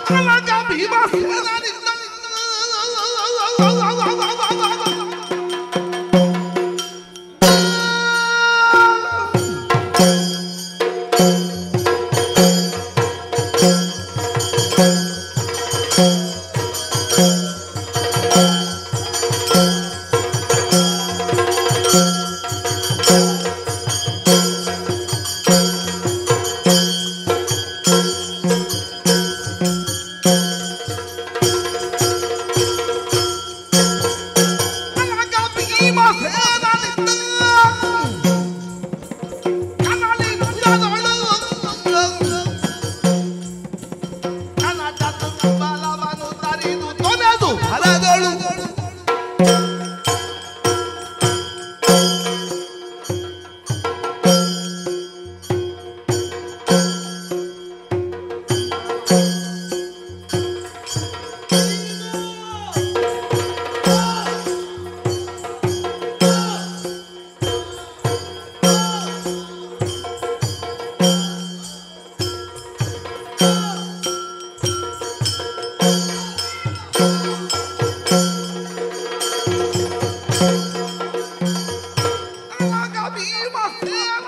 ಅವಾಗ ಭೀಮಸೇನನಿಂದ ಅವಾಗ ಭೀಮಸೇನನಿಂದ ಕನಲಿ ನುಡಿದಳು. ಕನಕ ಬಲವನ್ನು ತರಿದು ತೊರೆದು ಹರದಳು ಅವಾಗ ಭೀಮಸೇನ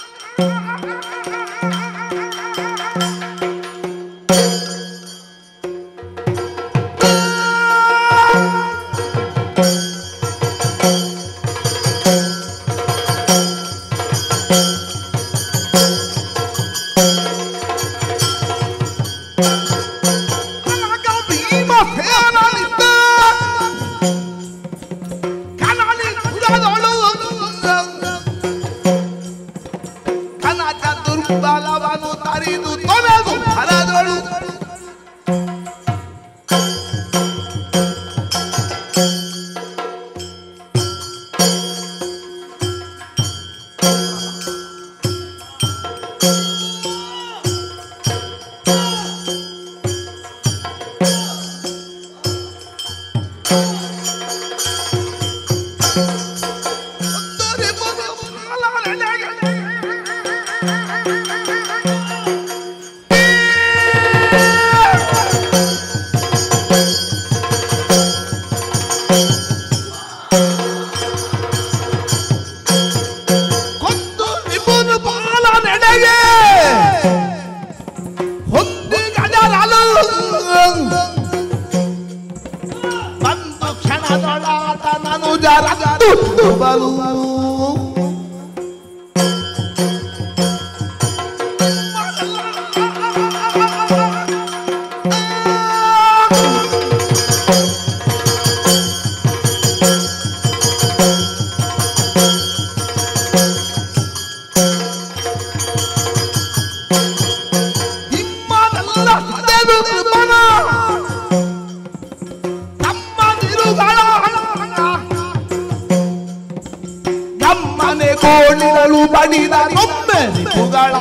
ಅವಾಗ ಭೀಮಸೇನನಿಂದ ಕನಲಿ ನುಡಿದಳು. ಕನಕ ದುರ್ಬಲವನ್ನು ತರಿದು ತೊರೆದು ಹರದಳು ಕೊಂದು ನಿಮ್ಮನು ಬಾಲ ನೆಡೆಗೆ ಹೊಂದಿ ಗಜರಲು ಬಂದು ಕ್ಷಣದೊಳಾಟ ನಾನು ಜರದು ಬಲು ನಿಮ್ಮನೆಲ್ಲ ಸದೆದು ಕೃಪಣ ನಮ್ಮ ನಿರುಗಳ ನಮ್ಮನೆ ಗೋಳಿಗಳು ಬಡಿದ ಒಮ್ಮೆ ನಿಪುಗಳ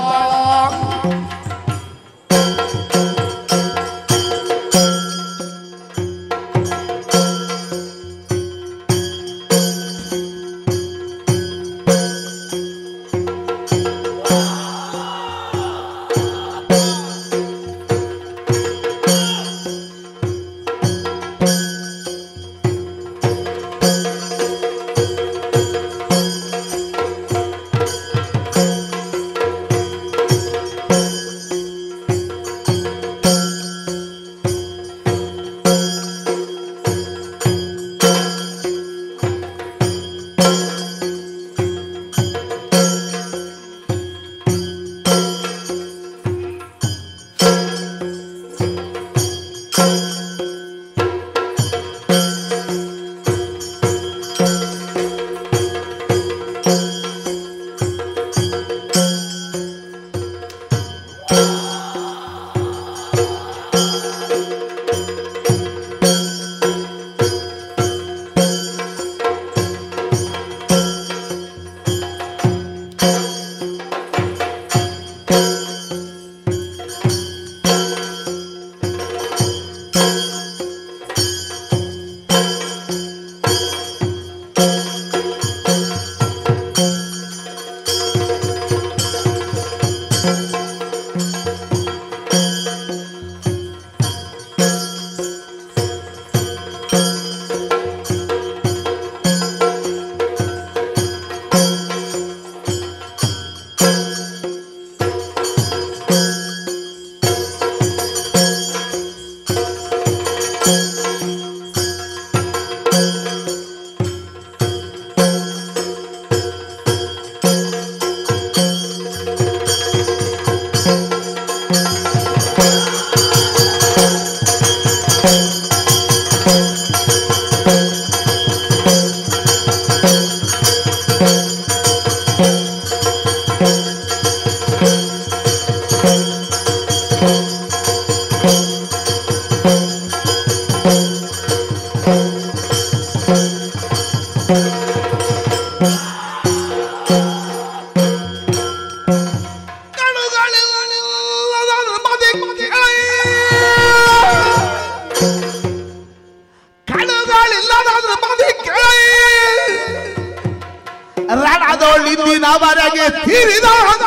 ಇಂದಿನವರೆಗೆ ತೀರಿದ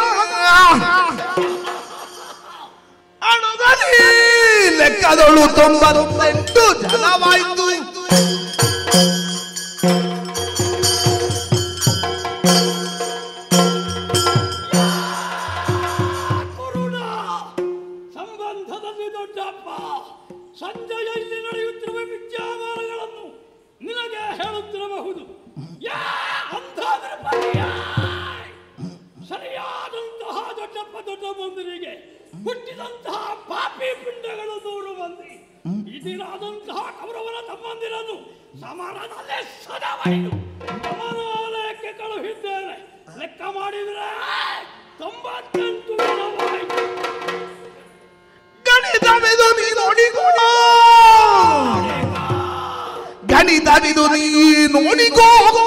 ಅಣುಗಲಿ ಲೆಕ್ಕದೊಳು ತೊಂಬತ್ತೆಂಟು ಜನವಾಯಿತು ಕರುಣ ಸಂಬಂಧದಲ್ಲಿ ದೊಡ್ಡಪ್ಪ ಸಂಜೆಯ ಇಲ್ಲಿ ನಡೆಯುತ್ತಿರುವ ವಿದ್ಯಾಮಾನಗಳನ್ನು ನಿನಗೆ ಹೇಳುತ್ತಿರಬಹುದು ಯಾ ಅಂಥ ನಿರ್ಭಯ! ಸರಿಯಾದಂತಹ ದೊಡ್ಡಪ್ಪ ದೊಡ್ಡ ಬಂಧುರಿಗೆ ಹುಟ್ಟಿದಂತಹ ಪಾಪಿ ಪಿಂಡಗಳು ನೂರು ಮಂದಿ ಇದಿರಾದಂತಹ ಕೌರವನ ತಮ್ಮಂದಿರನ್ನು ಸಮಾನದಲ್ಲೇ ಸದವೈದು ಸಮಾನಾಲಯಕ್ಕೆ ಕಳುಹಿದ್ದೇನೆ ಲೆಕ್ಕ ಮಾಡಿದ್ರೆ ತೊಂಬತ್ತೆಂಟು ಜನವಾಯಿತು ಗಣಿತವಿದು ನೀ ನೋಡಿಕೋ ಗಣಿತವಿದು ನೀ ನೋಡಿಕೋ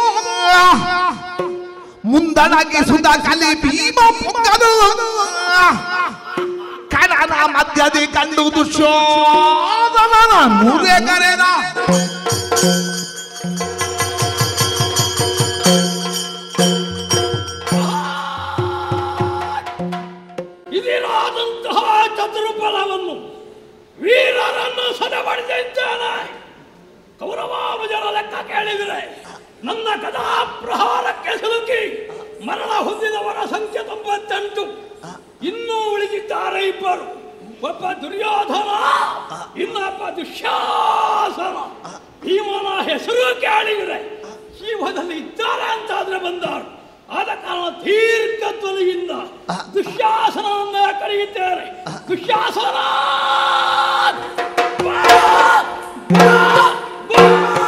ಮುಂದಣಗಿ ಸುತ ಕಲಿ ಭೀಮ ಪೊಂಗದು ಕಡನ ಮಧ್ಯದಿ ಕಂಡು ದುಶ್ಯೋಧನನ ನೂರೇ ಕರೆದ ಇದಿರಾದಂತಹ ಚತುರ್ಬಲವನ್ನು ವೀರರನ್ನು ಸದಬಡಿದಿದ್ದಾನೆ ಕೌರವಾಮಜರ ಲೆಕ್ಕ ಕೇಳಿದರೆ ನನ್ನ ಕದಾ ಪ್ರಹಾರಕ್ಕೆ ಸಿಲುಕಿ ಮರಣ ಹೊಂದಿದವರ ಸಂಖ್ಯೆ ತೊಂಬತ್ತೆಂಟು ಇನ್ನೂ ಉಳಿದಿದ್ದಾರೆ ಇಬ್ಬರು ಒಬ್ಬ ದುರ್ಯೋಧನ ಇನ್ನೊಬ್ಬ ದುಶ್ಯಾಸನ ಭೀಮನ ಹೆಸರು ಕೇಳಿದರೆ ಜೀವದಲ್ಲಿ ಇದ್ದಾರೆ ಅಂತಾದ್ರೆ ಬಂದರು ಆದ ಕಾರಣ ದೀರ್ಘ ಧ್ವನಿಯಿಂದ ದುಶ್ಯಾಸನವನ್ನ ಕರೆಯುತ್ತೇನೆ ದುಶ್ಯಾಸನ ಬಾ! ಬಾ! ಬಾ!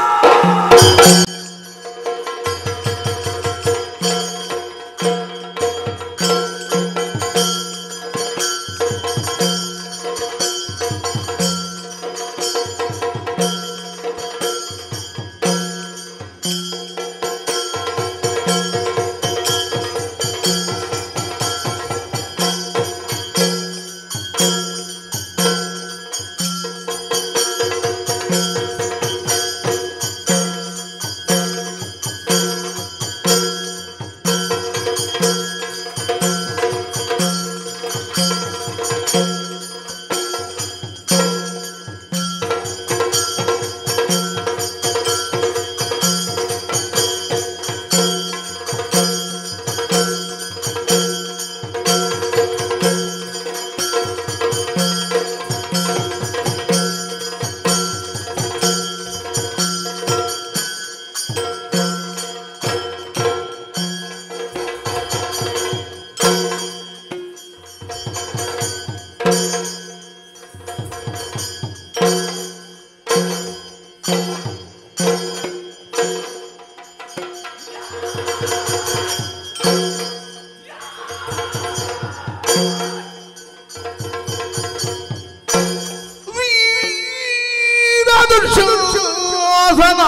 ವೀರ ದುಶ್ಯೋಧನ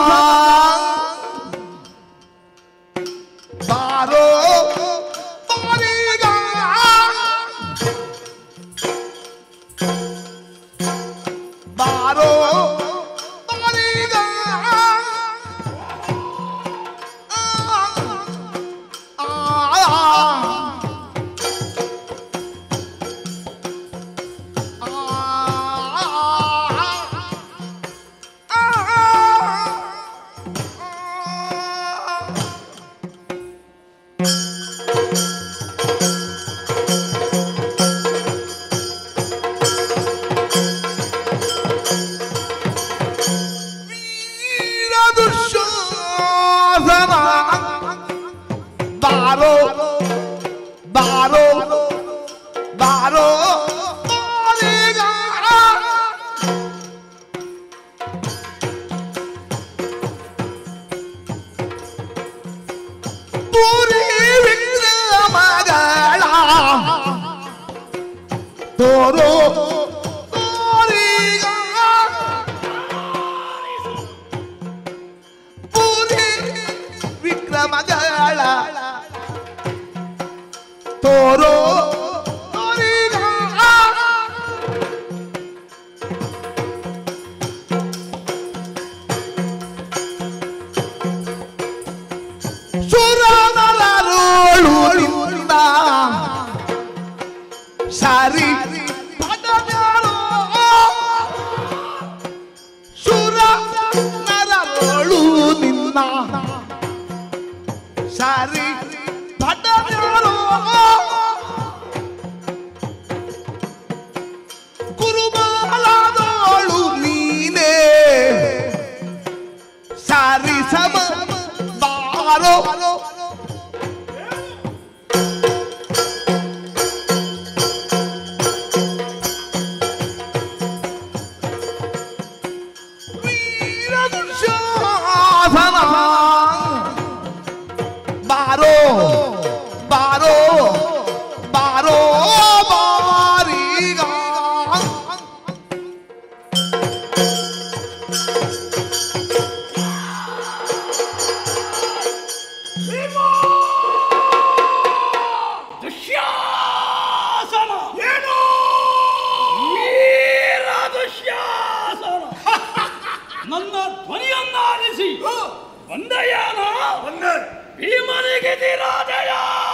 ಬಾರೋ ಬಾರೀಗ ಬಾರೋ ಬಾರೀಗ ಆ ಆ ಬಾರೋ ಬಾರೋ ಬಾರೋ ಬಾರೀಗ ಪೂರಿ ವಿಕ್ರಮಗಳ ತೋರೋ ತೋರೀಗ ಪೂರಿ ವಿಕ್ರಮಗಳ ತೋರೋ ದುಶ್ಯಾಸನ ಬಾರೋ ಬಾರೋ ಬಾರೋ ಬಾರೀಗ ದುಶ್ಯಾಸನ ಏನು ವೀರ ದುಶ್ಯಾಸನ ನನ್ನ ಧ್ವನಿಯನ್ನ ಆಲಿಸಿ ಬಂದಯಾನ ಭೀಮನಿಗೆ ದಿರಾಜಯ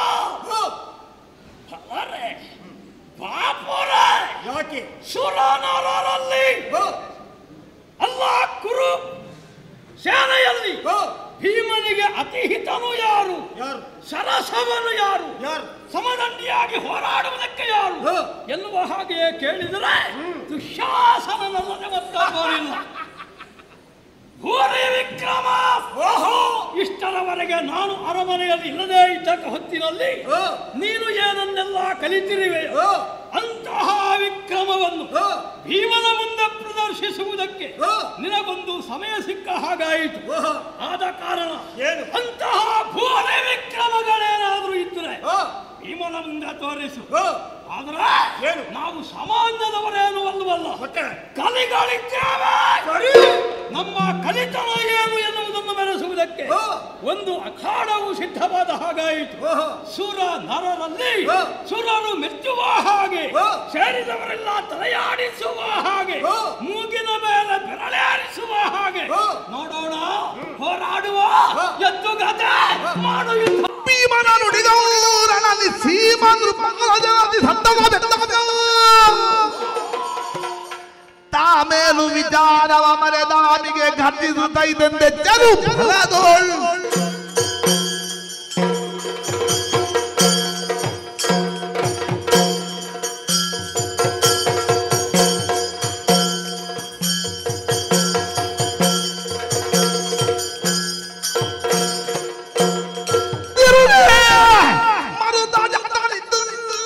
ಅರೆ ಪಾಪುರೆ ಯಾಕೆ ಸುರನರರಲ್ಲಿ ಅಲ್ಲ ಕುರು ಸೇನೆಯಲ್ಲಿ ಭೀಮನಿಗೆ ಅತಿಹಿತನು ಯಾರು ಯಾರು ಸರಸವನು ಯಾರು ಯಾರು ಸಮದಂಡಿಯಾಗಿ ಹೋರಾಡುವುದಕ್ಕೆ ಯಾರು ಹ. ಎನ್ನುವ ಹಾಗೆಯೇ ಕೇಳಿದರೆ ದುಶಾಸನಲ್ಲದೆ ಮತ್ತೊಬ್ಬರಿಲ್ಲ ಭೂರಿ ವಿಕ್ರಮ ಓಹೋ ಇಷ್ಟರವರೆಗೆ ನಾನು ಅರಮನೆಯಲ್ಲಿ ಇಲ್ಲದೇ ಇದ್ದ ಹೊತ್ತಿನಲ್ಲಿ ಹ. ನೀನು ಏನನ್ನೆಲ್ಲ ಕಲಿತಿರುವೆ ಹ. ಅಂತಹ ವಿಕ್ರಮವನ್ನು ಹ. ಭೀಮನ ಮುಂದೆ ಪ್ರದರ್ಶಿಸುವುದಕ್ಕೆ ಹ. ನಿನಗೊಂದು ಸಮಯ ಸಿಕ್ಕ ಹಾಗಾಯಿತು ಓಹೋ. ಆದ ಕಾರಣ ಏನು? ಅಂತಹ ಭೂರಿ ವಿಕ್ರಮಗಳೇನಾದ್ರೂ ಇದ್ದರೆ ಹ. ಭೀಮನ ಮುಂದೆ ತೋರಿಸು ಹ. ಆದ್ರೆ ಏನು? ನಾವು ಸಾಮಾನ್ಯದವರೇನು ಅಲ್ಲವಲ್ಲ ಮತ್ತೆ ಕಲಿಗಳಿದ್ದೇವೆ ಸರಿ ನಮ್ಮ ಕಲಿತನ ಏನು ಎನ್ನುವುದನ್ನು ಮೆರೆಸುವುದಕ್ಕೆ ಹ. ಒಂದು ಅಖಾಡವು ಸಿದ್ಧವಾದ ಹಾಗಾಯಿತು ಓಹೋ. ಸುರ ನರರಲ್ಲಿ ಹ. ಸುರರು ಮೆಚ್ಚುವ ಹಾಗೆ ಹ. ಸೇರಿದವರೆಲ್ಲ ತಲೆಯಾಡಿಸುವ ಹಾಗೆ ಹ. ಮೂಗಿನ ಮೇಲೆ ಬೆರಳಾಡಿಸುವ ಹಾಗೆ ಹ. ನೋಡೋಣ ಹೋರಾಡುವ ಹ. ಎದ್ದು ಗದೆ ಮಾಡು ಯುದ್ಧ ಭೀಮನ ನುಡಿಗೌರನಲ್ಲಿ ಸೀಮಂದ್ರು ಪಂಗರಾಜನಾದಿ ಸಂತವ ತಾಮೇಲು ವಿಚಾರವ ಮರೆದಾಮಿಗೆ ಘಟಿಸುತ್ತೈತೆಂದೆ ಜರು ಫಲದೋಳ್ ಮರುತ ಜಾತನಿದ್ದು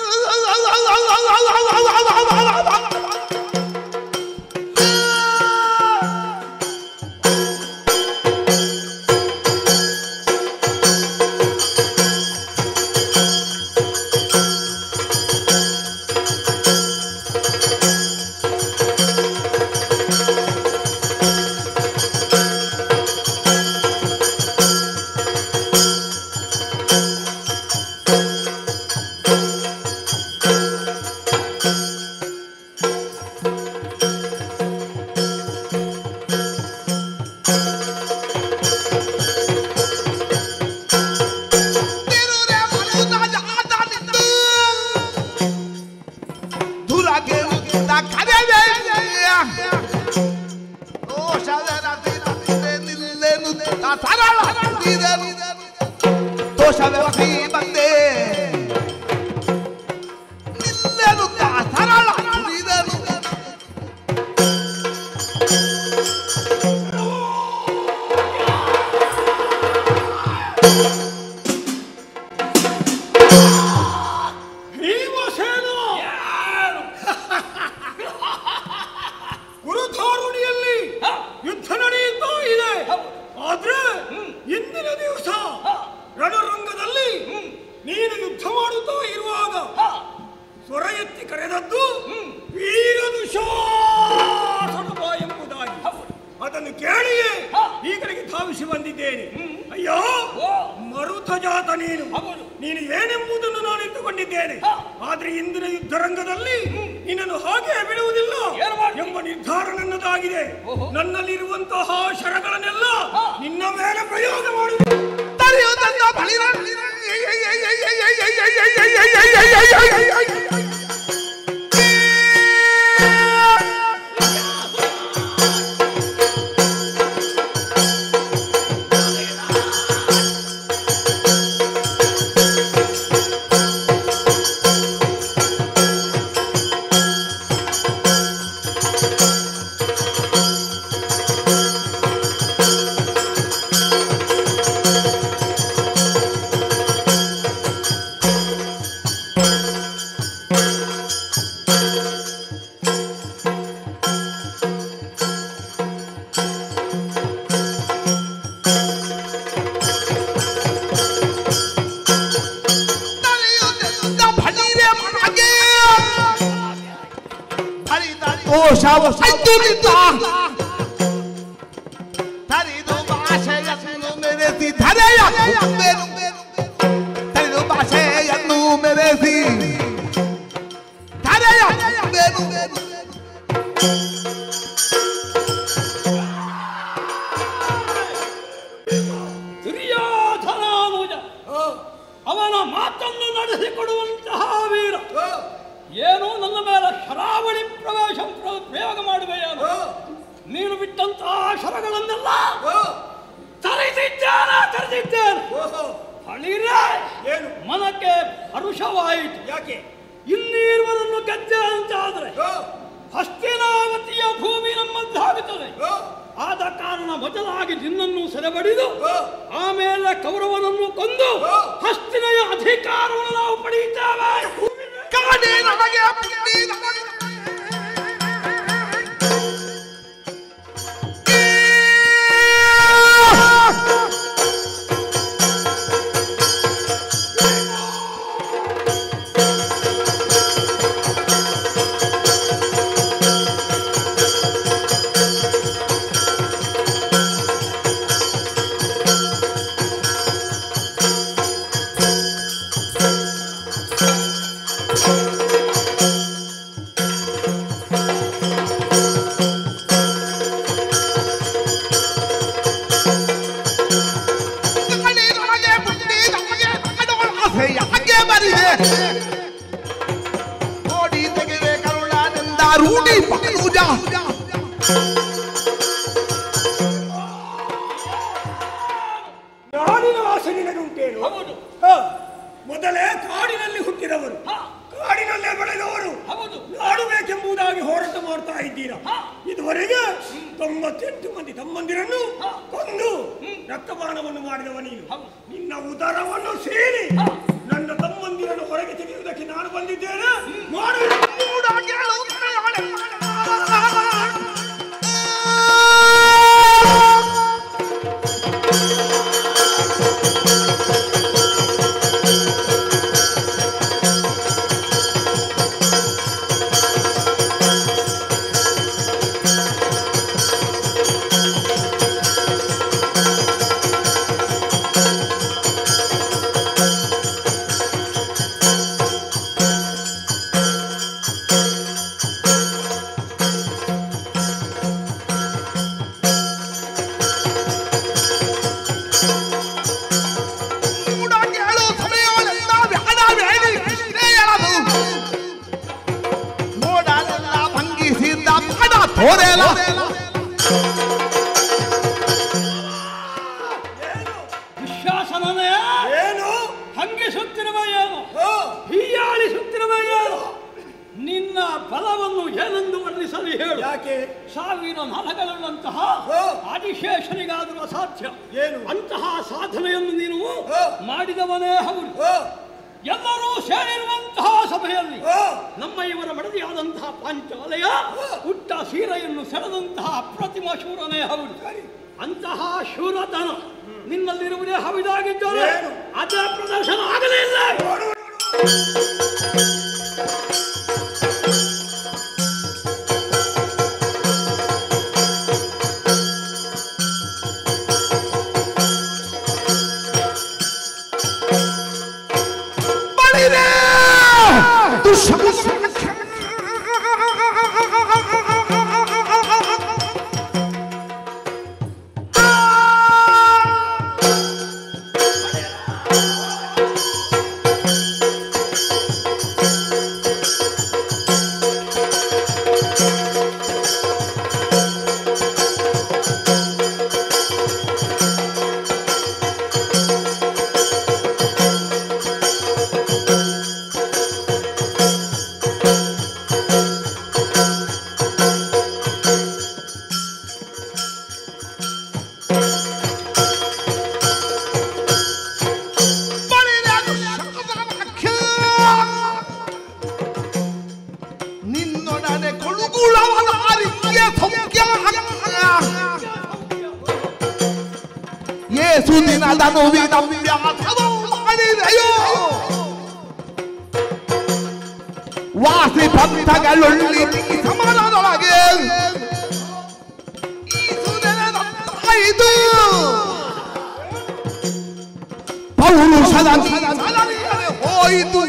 ದೋಷವೇ ಬಂದೆ ನಿಲ್ಲೆನು ಸರಳ ತುರಿದನು ಭೀಮಸೇನ ಗುರುಧಾರುಣಿಯಲ್ಲಿ ಯುದ್ಧ ನಡೆಯುತ್ತಾ ಇದೆ ಆದ್ರೆ ಇಂದಿನ ದಿವಸ ರಣರಂಗದಲ್ಲಿ ನೀನು ಯುದ್ಧ ಮಾಡುತ್ತಾ ಇರುವಾಗ ಸ್ವರ ಎತ್ತಿ ಕರೆದದ್ದು ವೀರದುಶಾಸನಬ ಎಂಬುದಾಗಿ ಅದನ್ನು ಕೇಳಿಯೇ ಈ ಕಡೆಗೆ ಧಾವಿಸಿ ಬಂದಿದ್ದೇನೆ ಅಯ್ಯೋ ಮರುತ ಜಾತ ನೀನು ನೀನು ಏನೆಂಬುದನ್ನು ನಾನು ಇಟ್ಟುಕೊಂಡಿದ್ದೇನೆ ಆದ್ರೆ ಇಂದಿನ ಯುದ್ಧರಂಗದಲ್ಲಿ ನಿನ್ನನ್ನು ಹಾಗೆ ಬಿಡುವುದಿಲ್ಲ ಏನು ಮಾಡ್ತಿ? ಎಂಬ ನಿರ್ಧಾರ ನನ್ನದಾಗಿದೆ ನನ್ನಲ್ಲಿರುವಂತಹ ಶರಗಳನ್ನೆಲ್ಲ ನಿನ್ನ ಮೇಲೆ ಪ್ರಯೋಗ ಮಾಡುವೆ ತಡೆಯುವುದನ್ನ ಬಳಿರ ಆ ದೋಷವ ಅದ್ದುನಿತ ತರಿದು ಭಾಷೆಯನ್ನು ಮೆರೆಸಿ ಧರೆಯ ಕುಂಬೆನು. ತರಿದು ಭಾಷೆಯನ್ನು ಮೆರೆಸಿ ಧರೆಯ ಕುಂಬೆನು. ದುರ್ಯೋಧನಾನುಜ ಅವನ ಮಾತನ್ನು ನಡೆಸಿಕೊಡುವಂತಹ ವೀರ ಏನು ನನ್ನ ಮೇಲೆ ಶರಾವಳಿ ಪ್ರವೇಶ ಪ್ರ- ಪ್ರಯೋಗ ಮಾಡುವೆಯೇನು ನೀನು ಬಿಟ್ಟಂತಹ ಶರಗಳನ್ನೆಲ್ಲ ತರಿಸಿದ್ದೇನೆ ತರಿಸಿದ್ದೇನೆ ಹಳಿರೆ ಏನು ಮನಕ್ಕೆ ಹರುಷವಾಯಿತು ಯಾಕೆ ಇನ್ನೀರ್ವರನ್ನು ಗೆದ್ದೆ ಅಂತಾದ್ರೆ ಹಸ್ತಿನಾವತಿಯ ಭೂಮಿ ನಮ್ಮದ್ದಾಗುತ್ತದೆ ಆದ ಕಾರಣ ಮೊದಲಾಗಿ ನಿನ್ನನ್ನು ಸೆರೆಬಡಿದು ಆಮೇಲೆ ಕೌರವನನ್ನು ಕೊಂದು ಹಸ್ತಿನೆಯ ಅಧಿಕಾರವನ್ನು ನಾವು ಪಡೆಯುತ್ತೇವೆ ಕಾಣೆ ನಮಗೆ ಪುಣ್ಯ ನಮಗೆ. ಕಾಣೆ ನಮಗೆ ಪುಣ್ಯ ನಮಗೆ ನಗಡೋಳ ಆಸೆ ಯಾಕೆ ಬರಿದೆ ನೋಡಿ ತೆಗೆವೆ ಕರುಣಾನಂದ ರೂಢಿ ಪೂಜ ನಾಡಿನ ಆಸೆ ನಿನಗುಂಟೇನು ಹೌದು ಹ, ಮೊದಲೇ ಕಾಡಿನಲ್ಲಿ ಹುಟ್ಟಿದವರು ಹ, ಕಾಡಿನಲ್ಲೇ ಬೆಳೆದವರು ಹೌದು ನಾಡಬೇಕೆಂಬುದಾಗಿ ಹೋರಾಟ ಮಾಡ್ತಾ ಇದ್ದೀರಾ ಹ. ಇದುವರೆಗೆ ತೊಂಬತ್ತೆಂಟು ಮಂದಿ ತಮ್ಮಂದಿರನ್ನು ಹ. ಕೊಂದು ರಕ್ತಪಾನವನ್ನು ಮಾಡಿದವ ನೀನು ಹೌದು. ನಿನ್ನ ಉದರವನ್ನು ಸೇರಿ ಹ. ನನ್ನ ತಮ್ಮಂದಿರನ್ನು ಹೊರಗೆ ತೆಗೆಯುವುದಕ್ಕೆ ನಾನು ಬಂದಿದ್ದೇನೆ ಮಾಡು ನೋಡಲೆಲ್ಲ ಭಂಗಿಸಿದ್ದ ಪಡ ತೋರೆಲ ದುಶ್ಯಾಸನನೇ ಏನು ಹಂಗಿಸುತ್ತಿರುವ ಏನು ಹ, ಹೀಯಾಳಿಸುತ್ತಿರುವ ಏನು ನಿನ್ನ ಬಲವನ್ನು ಏನೆಂದು ವರ್ಣಿಸಲು ಹೇಳು ಯಾಕೆ ಸಾವಿರ ನರಗಳುಳ್ಳಂತಹ ಹೋ. ಆದಿಶೇಷನಿಗಾದರೂ ಅಸಾಧ್ಯ ಏನು? ಅಂತಹ ಸಾಧನೆಯನ್ನು ನೀನು ಹೋ. ಮಾಡಿದವನೇ ಹೌದು ಹ, ಎಲ್ಲರೂ ಸೇರಿರುವಂತಹ ಸಭೆಯಲ್ಲಿ ಹ, ನಮ್ಮ ಇವರ ಮಡದಿಯಾದಂತಹ ಪಾಂಚಾಲಯ ಹುಟ್ಟ ಸೀರೆಯನ್ನು ಸೆಳೆದಂತಹ ಅಪ್ರತಿಮ ಶೂರನೇ ಹೌದು ಅಂತಹ ಶೂರತನ ನಿನ್ನಲ್ಲಿರುವುದೇ ಹೌದಾಗಿದ್ದರೆ ಏನು? ಅದೇ ಪ್ರದರ್ಶನ ಆಗಲೇ ಇಲ್ಲ ನೋಡು, ನೋಡು. ಬಳಿರೆ ದುಶ್ಶಾಸನ ಬಳಿರೆ ದುಶ್ಶಾಸನಕ್ಕೆ ನಿನ್ನೊಡನೆ ಕೊಳುಗುಳವನ ಅರಿಕೆ ಸೌಖ್ಯ ಯೇಸು ದಿನದ ನೋವಿನ ವ್ಯಾಸವು ಮಾಡಿದೆಯೋ ವಾಸಿ ಪಂಥಗಳೊಳ್ಳಿ ಸಮಾನದೊಳಗೆ ಈ ಸುಧನದಂತಾಯಿತು. ಪೌರುಷದ ಸಲನೆಯರೆ ಹೋಯಿತು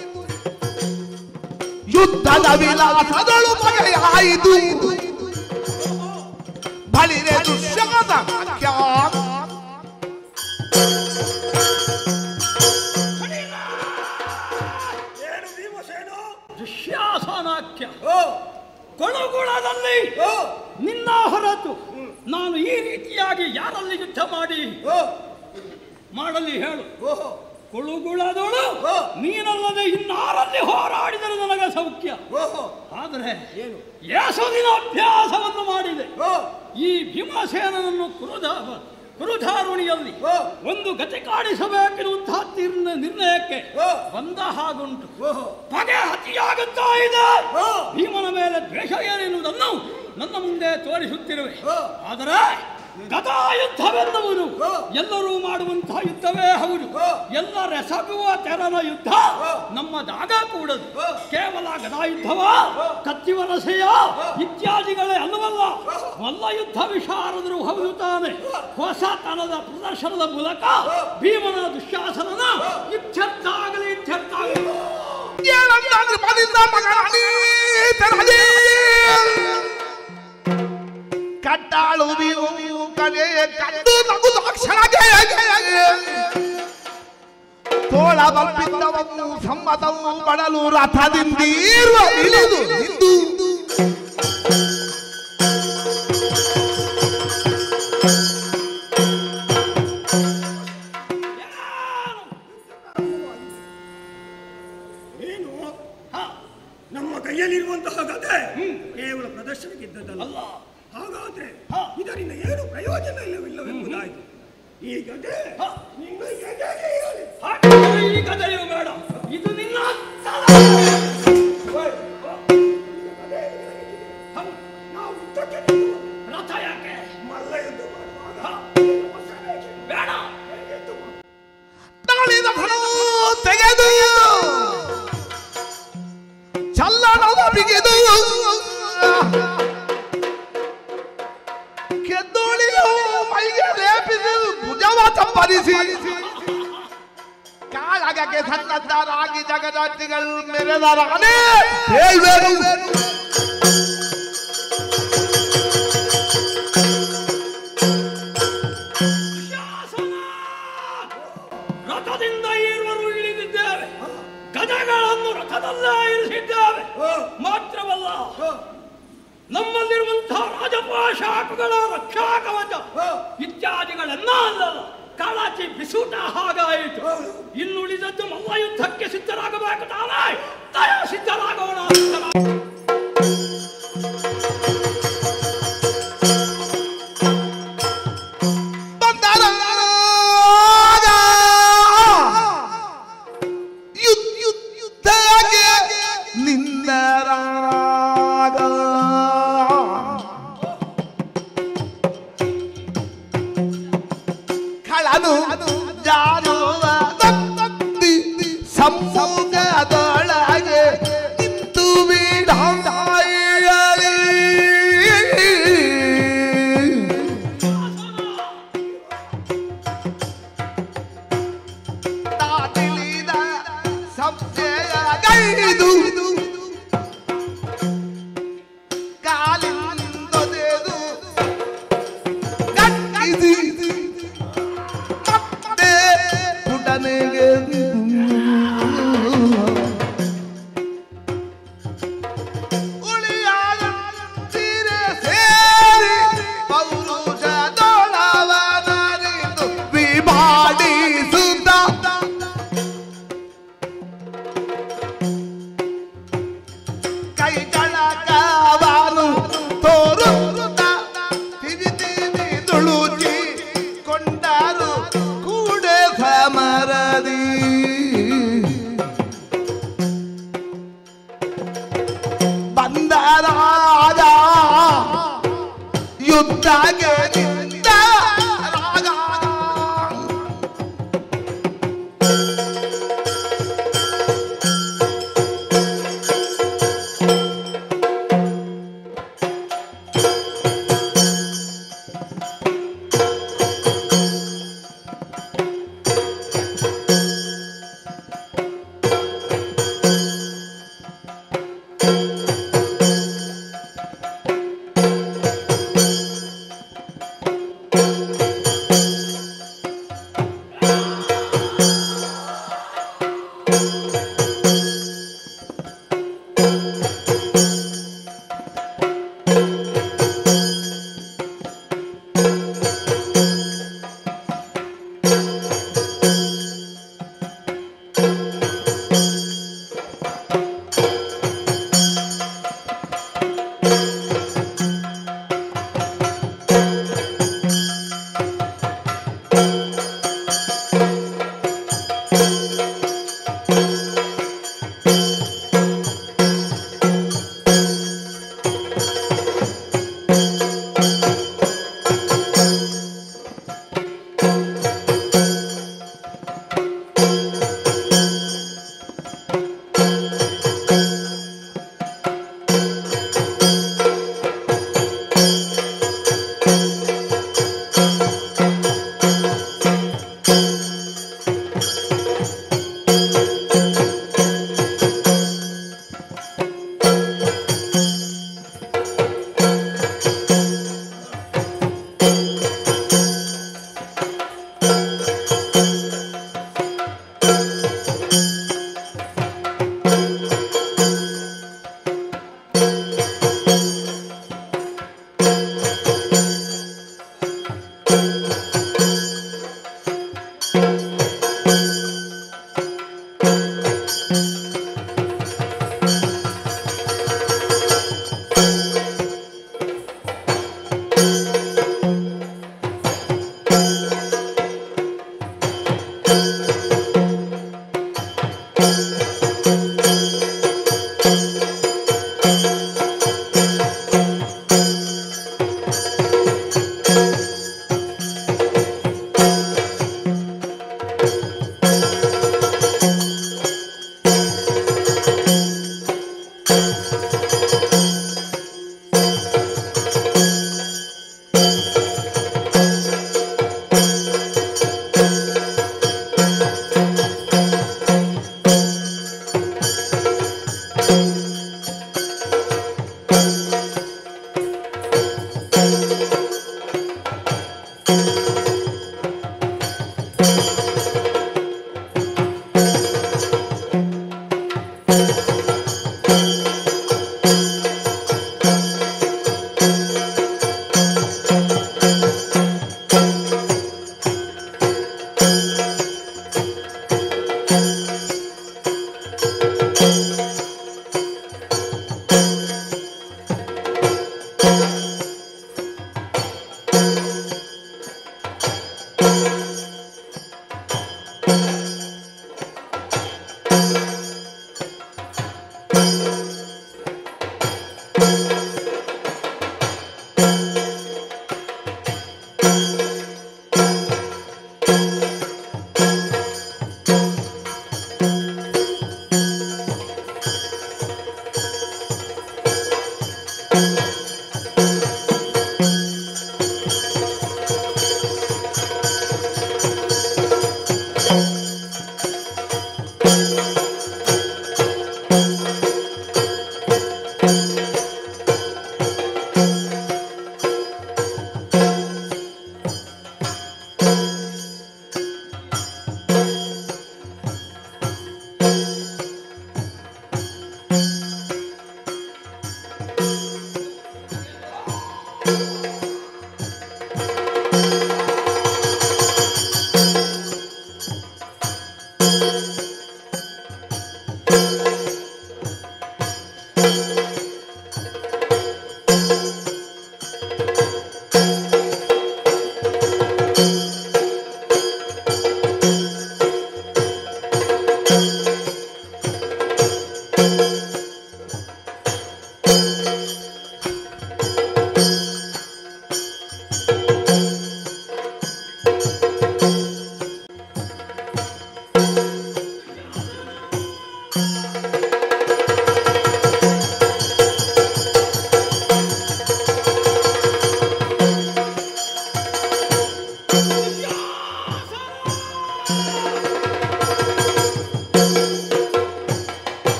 ಯುದ್ಧದ ವಿಲಾಸದಳು ಬಗೆಯಾಯಿತು ಬಳಿರೆ ದುಶ್ಯದ ವಾಕ್ಯ ಏನು ಭೀಮಸೇನ ದುಶ್ಯಾಸನಾಖ್ಯ ಓ ಕೊಳುಗುಳದಲ್ಲಿ ಓ ನಿನ್ನ ಹೊರತು ನಾನು ಈ ರೀತಿಯಾಗಿ ಯಾರಲ್ಲಿ ಯುದ್ಧ ಮಾಡಿ ಓ ಮಾಡಲಿ ಹೇಳು ಓಹೋ ಕೊಳುಗುಳದೋಳು ಓ. ನೀನಲ್ಲದೆ ಇನ್ನಾರಲ್ಲಿ ಹೋರಾಡಿದರೆ ನನಗೆ ಸೌಖ್ಯ ಓಹೋ ಆದರೆ ಏನು ಯಶೋದಿನ ಅಭ್ಯಾಸವನ್ನು ಮಾಡಿದೆ ಓ ಈ ಭೀಮಸೇನನನ್ನು ಕುರುಧ ಕುರುಧಾರುಣಿಯಲ್ಲಿ ಓ. ಒಂದು ಗತಿ ಕಾಣಿಸಬೇಕೆನ್ನುವಂತಹ ತೀರ್ಣ ನಿರ್ಣಯಕ್ಕೆ ಓ. ಬಂದ ಹಾಗುಂಟು ಓಹೋ ಪಗೆ ಹತಿಯಾಗುತ್ತಾ ಇದೆ ಓ. ಭೀಮನ ಮೇಲೆ ದ್ವೇಷ ಏನೆನ್ನುವುದನ್ನು ನನ್ನ ಮುಂದೆ ತೋರಿಸುತ್ತಿರುವೆ ಓ. ಆದರೆ ಗದಾ ಯುದ್ಧವೆನ್ನುವುದು ಓ. ಎಲ್ಲರೂ ಮಾಡುವಂತಹ ಯುದ್ಧವೇ ಹೌದು ಓ. ಎಲ್ಲ ರೆಸಗುವ ತೆರನ ಯುದ್ಧ ಓ. ನಮ್ಮದಾಗ ಕೂಡದು ಓ. ಕೇವಲ ಗದಾ ಯುದ್ಧವ ಓ. ಕತ್ತಿವರಸೆಯ ಇತ್ಯಾದಿಗಳೇ ಅಲ್ಲವಲ್ಲ ಮಲ್ಲ ಯುದ್ಧ ವಿಶಾರದರು ಹೌದು ತಾನೆ ಹೊಸತನದ ಪ್ರದರ್ಶನದ ಮೂಲಕ ಭೀಮನ ದುಶ್ಯಾಸನನ ಇತ್ಯರ್ಥ ಆಗಲಿ ಇತ್ಯರ್ಥ ಆಗಲಿ ಏಳಂದಾದ್ರೂ ಬಲಿಂದ ಮಗನಾಗಿ ತೆರಳಿ. ಕಟ್ಟಾಳು ಬೀವು ಕಲೆ ಕಂಡು ನಗುದು ಅಕ್ಷರಗೆ ತೋಳ ಬಲ್ಪಿದ್ದವನ್ನು ಸಮ್ಮತವು ಬಡಲು ರಥದಿಂದೀರುವ ಇಳಿದು ನಿಂದು ಏನು ಹ, ನಮ್ಮ ಕೈಯಲ್ಲಿರುವಂತಹ ಗದೆ ಕೇವಲ ಪ್ರದರ್ಶನಕ್ಕಿದ್ದದ್ದಲ್ಲ ಅಲ್ಲ ಹಾಗಾದ್ರೆ ಹಾ. ಇದರಿಂದ ಏನು ಪ್ರಯೋಜನ ಇಲ್ಲವಿಲ್ಲವೆಂಬುದಾಯಿತು ಈ ಗದೆ ಹಾ. ನಿನ್ನ ಎದೆಗೆ ಇರಲಿ. ಹಾಗಾದರೆ ಈ ಕಥೆಯು ಬೇಡ ಇದು ನಿನ್ನ ತಲೆ. ಓಯ್, ಹೌದು. ನಾವು ಯುದ್ಧಕ್ಕೆ ನಿಲ್ಲುವ. ರಥ ಯಾಕೆ ಮಲ್ಲ ಯುದ್ಧ ಮಾಡುವಾಗ ಹ, ಹೊಸಬೇಕೆ. ಬೇಡ ಯುದ್ಧ ಮಾಡು. ತಾಳಿದ ಫಲವು ತೆಗೆದು ಚಲ್ಲಣದ ಬಿಗಿದು ಕೆದ್ದೋಳಿಯು ಮೈಗೆ ಲೇಪಿಸಿ ಭುಜವ ಚಪ್ಪರಿಸಿ ಕಾಳಗಕ್ಕೆ ಸನ್ನದ್ಧರಾಗಿ ಜಗದಾರ್ಥಿಗಳು ಮೆರೆದರಾನೆ ಹೇಳ್ವೇನು ಶಾಸನ ರಥದಿಂದ ಈರುವರು ಇಳಿದಿದ್ದೇವೆ ಗಜಗಳನ್ನು ರಥದಲ್ಲೇ ಇರಿಸಿದ್ದೇವೆ ಓ, ಮಾತ್ರವಲ್ಲ ಓ, ನಮ್ಮಲ್ಲಿರುವಂತಹ ರಾಜಪಾಶಾಕಗಳ ರಕ್ಷಾ ಕವಚ ಓ. ಇತ್ಯಾದಿಗಳೆಲ್ಲ ಅಲ್ಲಲ್ಲ ಕಾಳಾಚಿ ಬಿಸೂಟ ಹಾಗಾಯಿತು ಹೌದು. ಇನ್ನುಳಿದದ್ದು ಮಲ್ಲ ಯುದ್ಧಕ್ಕೆ ಸಿದ್ಧರಾಗಬೇಕು ತಾನೇ ದಯ ಸಿದ್ಧರಾಗೋಣ ಸಿದ್ಧರಾಗೋಣ. ಬಂದರಾಗ ಯುದ್ಧ ಯುದ್ಧಗೆ ನಿಂದರಾಗ ಖಳನು ಜಾರುವ ತತ್ತಿ ಸಮ್ಮುಖದೊಳಗೆ ನಿಂತು ಬಿಡಾಯಿ ತಾತಿಳಿದ ಸಂಶಯ ಗೈದು ಕಾಲಿಂದೊದೆದು ಕಟ್ಟಿಸಿ ಮತ್ತೆ ಪುಟನೆಗೆ ಉಳಿಯಾದ ಸೀರೆ ಸೇರಿ ಪೌರುಷದೊಳವನರಿದು ವಿಭಾಡಿಸುತ್ತ ಕೈಗಳ ಕಾವಾನು ತೋರುತ್ತ ತಿವಿ ತಿವಿ ತುಳುಚಿ ಕೊಂಡರು ಕೂಡೆ ಸಮರದಿ ಬಂದರಾಗ ಯುದ್ಧಗೆ ನಿಂತ ರಾಗ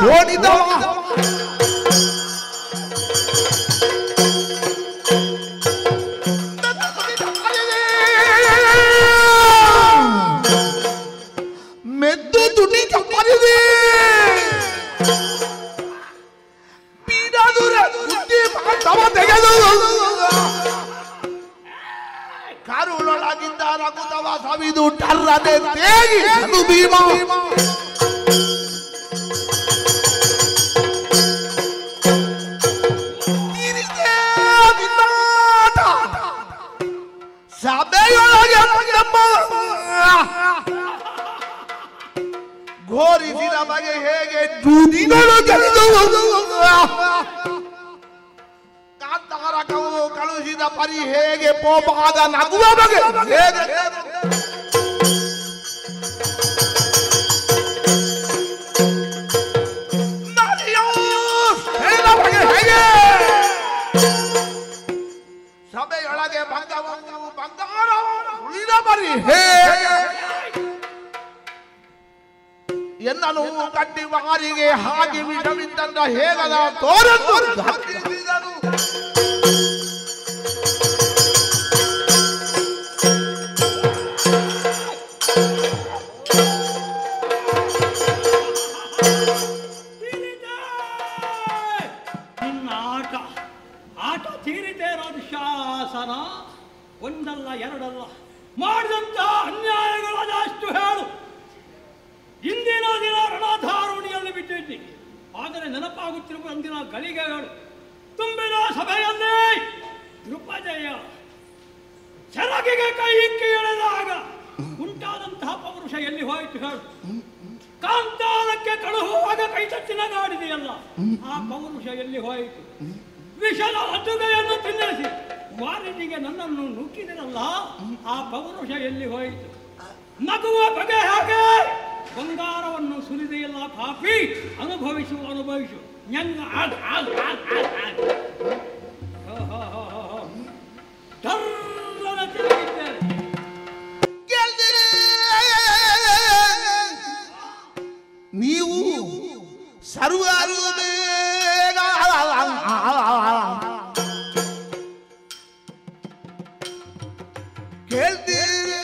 ಓಡಿದವ ಮೆದ್ದು ತುಟಿ ಕಪ್ಪರಿದೆ ಪೀಡಾದುರ ಬುದ್ಧಿ ತವ ತೆಗೆದು ಕಾರುಳೊಳಗಿದ್ದ ರಘುತವ ಸವಿದು ಟರ್ರನೆ ತೇಗಿ ಅದು ಭೀಮ ತೀರಿದೆ ವಿನಾಟ. ಸಭೆಯೊಳಗೆ ನಮ್ಮ ಘೋರಿಸಿದ ಬಗೆ ಹೇಗೆ ದುಡಿಗಳು ಗೆದ್ದು ಕಾಂತಾರಕವು ಕಳುಹಿಸಿದ ಪರಿ ಹೇಗೆ ಪೋಪಾದ ನಗುವ ಬಗೆ ಹೇಗೆ ನಲಿಯೋ ಹೇಳ ಬಗೆ ಹೇಗೆ ಸಭೆಯೊಳಗೆ ಭಂಗವನ್ನು ಬಂಗಾರ ಉಳಿದ ಬರಿ ಹೇಗೆ ಎನ್ನನು ಕಟ್ಟಿ ಮಾರಿಗೆ ಹಾಗೆ ವಿಷವಿದ್ದಂತ ಹೇಗದ ತೋರನ್ನು ಘಾತಿಸಿದನು. ತೀರಿದೆ! ನಿನ್ನ ಆಟ ಆಟ ತೀರಿದೆ ಶಾಸನ ಒಂದಲ್ಲ ಎರಡಲ್ಲ ಮಾಡಿದಂತ ಅನ್ಯಾಯಗಳದಷ್ಟು ಹೇಳು ಇಂದಿನ ದಿನ ರಣಧಾರುಣಿಯಲ್ಲಿ ಬಿಟ್ಟಿದ್ದಿ ಆದರೆ ನೆನಪಾಗುತ್ತಿರುವ ಅಂದಿನ ಗಳಿಗೆಗಳು ತುಂಬಿದ ಸಭೆಯಲ್ಲಿ ದೃಪಜಯ ಸೆರಗಿಗೆ ಕೈ ಇಕ್ಕಿ ಎಳೆದಾಗ ಉಂಟಾದಂತಹ ಪೌರುಷ ಎಲ್ಲಿ ಹೋಯಿತು ಹೇಳು ಕಾಂತಾರಕ್ಕೆ ಕಳುಹುವಾಗ ಕೈ ತಚ್ಚಿನ ಗಾಡಿದೆಯಲ್ಲ ಆ ಪೌರುಷ ಎಲ್ಲಿ ಹೋಯಿತು ವಿಷದ ಲದ್ದುಗೆಯನ್ನು ತಿನ್ನಿಸಿ ವಾರಿದಿಗೆ ನನ್ನನ್ನು ನುಗ್ಗಿದಿರಲ್ಲ ಆ ಪೌರುಷ ಎಲ್ಲಿ ಹೋಯಿತು ನಗುವ ಬಗೆ ಹಾಗೆ ಬಂಗಾರವನ್ನು ಸುರಿದೆಯಲ್ಲ ಪಾಪಿ ಅನುಭವಿಸು ಅನುಭವಿಸು ñಂಗ ಆಗ್ ಆಗ್ ಆಗ್ ಆಗ್ ಆಗ್. ಹೋ, ಹೋ, ಹೋ, ಹೋ, ಹೋ. ಟರ್ರನ ತಿರುಗಿದ್ದೇನೆ ಗೆಲ್ದಿರೆ. ನೀವು ಸರ್ವರು ಬೇಗ ಕೇಳ್ತೀರಿ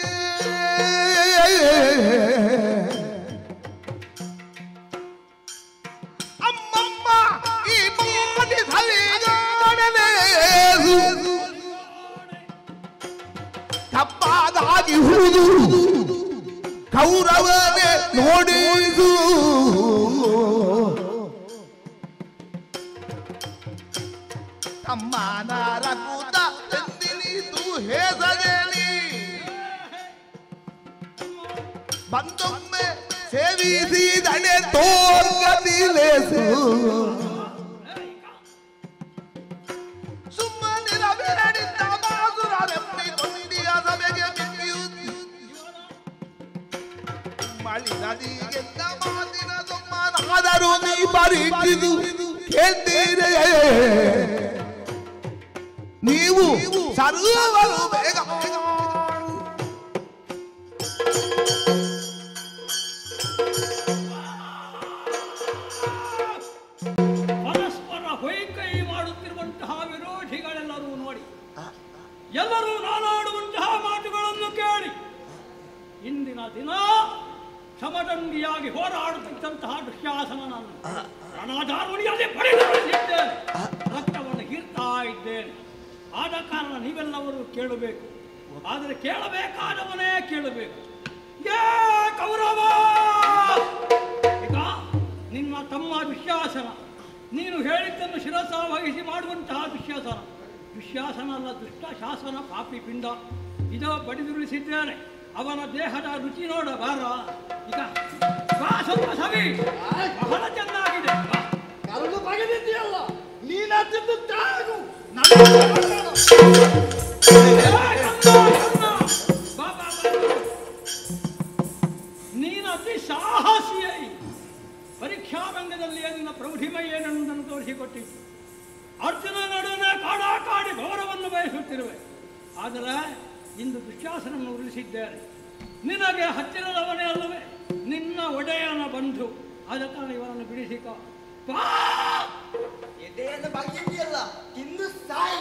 ಅಮ್ಮಮ್ಮ ಈ ಮಾಡಿ ಸಲಿಗಾಡಲೇಸು ತಪ್ಪಾದಾಗಿ ಹುರಿದು ಕೌರವನೇ ನೋಡಿದು ತಮ್ಮನ ರಕುತ ಎಂದಿನಿತು ಹೇಸದೇನಿ ಬಂದೊಮ್ಮೆ ಸೇವಿಸಿದನೆ ತೋರ್ಗದಿಲೇಸು ಸುಮ್ಮನಿರಬೇಡಿದ್ದ ಮಾಸುರರೆಪ್ಪಿಕೊಂಡಿಯ ಸಭೆಗೆ ಬಿಗಿಯುತ್ತಿ ಮಳಿ ನದಿಗೆಂದ ಮಾತಿನ ಸುಮ್ಮನಾದರೂ ನೀ ಪರೀಕ್ಷಿದು ಕೇಳ್ತೀರೇ ನೀವು ಸರ್ವರು ಬೇಗ ಪರಸ್ಪರ ಹೊಯ್ಕೈ ಮಾಡುತ್ತಿರುವಂತಹ ವಿರೋಧಿಗಳೆಲ್ಲರೂ ನೋಡಿ ಎಲ್ಲರೂ ನಾನಾಡುವಂತಹ ಮಾತುಗಳನ್ನು ಕೇಳಿ ಇಂದಿನ ದಿನ ಸಮದಂಡಿಯಾಗಿ ಹೋರಾಡುತ್ತಿದ್ದಂತಹ ದುಶ್ಯಾಸನನನ್ನು ರಣಧಾರುಣಿಯಲ್ಲಿ ಪಡೆದಿದ್ದೇನೆ ರಕ್ತವನ್ನು ಹೀರ್ತಾ ಇದ್ದೇನೆ ಆದ ಕಾರಣ ನೀವೆಲ್ಲವರು ಕೇಳಬೇಕು ಆದರೆ ಕೇಳಬೇಕಾದವನೇ ಕೇಳಬೇಕು ಏ ಕೌರವ ಈಗ ನಿನ್ನ ತಮ್ಮ ದುಶ್ಯಾಸನ ನೀನು ಹೇಳಿದ್ದನ್ನು ಶಿರಸ ವಹಿಸಿ ಮಾಡುವಂತಹ ದುಶ್ಯಾಸನ ದುಶ್ಯಾಸನ ಅಲ್ಲ ದುಷ್ಟ ಶಾಸನ ಪಾಪಿ ಪಿಂಡ ಇದೋ ಬಡಿದುರುಳಿಸಿದ್ದೇನೆ ಅವನ ದೇಹದ ರುಚಿ ನೋಡ ಬಾರ ಈಗ ಬಾ ಸ್ವಲ್ಪ ಸವಿ ಬಹಳ ಚೆನ್ನಾಗಿದೆ ಬಾ. ಕರೆದು ಬಗೆದಿದ್ದೀಯಲ್ಲ ನೀನತ್ತಿದ್ದು ತಾಗು ಏ, ಕನ್ನ, ಕನ್ನ. ಬಾ, ಬಾ, ಬಾ, ಬಾ. ನೀನು ಅತಿ ಸಾಹಸಿಯೈ ಪರೀಕ್ಷಾ ರಂಗದಲ್ಲಿ ನಿನ್ನ ಪ್ರೌಢಿಮೆ ಏನೆಂಬುದನ್ನು ತೋರಿಸಿಕೊಟ್ಟಿತ್ತು ಅರ್ಜುನ ನಡುವೆ ಕಾಡಾ ಕಾಡಿ ಗೌರವವನ್ನು ಬಯಸುತ್ತಿರುವೆ ಆದರೆ ಇಂದು ದುಶ್ಯಾಸನನ್ನು ಉರುಳಿಸಿದ್ದೇನೆ ನಿನಗೆ ಹತ್ತಿರದವನೇ ಅಲ್ಲವೇ ನಿನ್ನ ಒಡೆಯನ ಬಂಧು ಆದ ಕಾರಣ ಇವರನ್ನು ಬಿಡಿಸಿಕೊ ಬಾ ಎದೆಯನ್ನು ಬಗೆದಿಯಲ್ಲ ತಿಂದು ಸಾಯಿ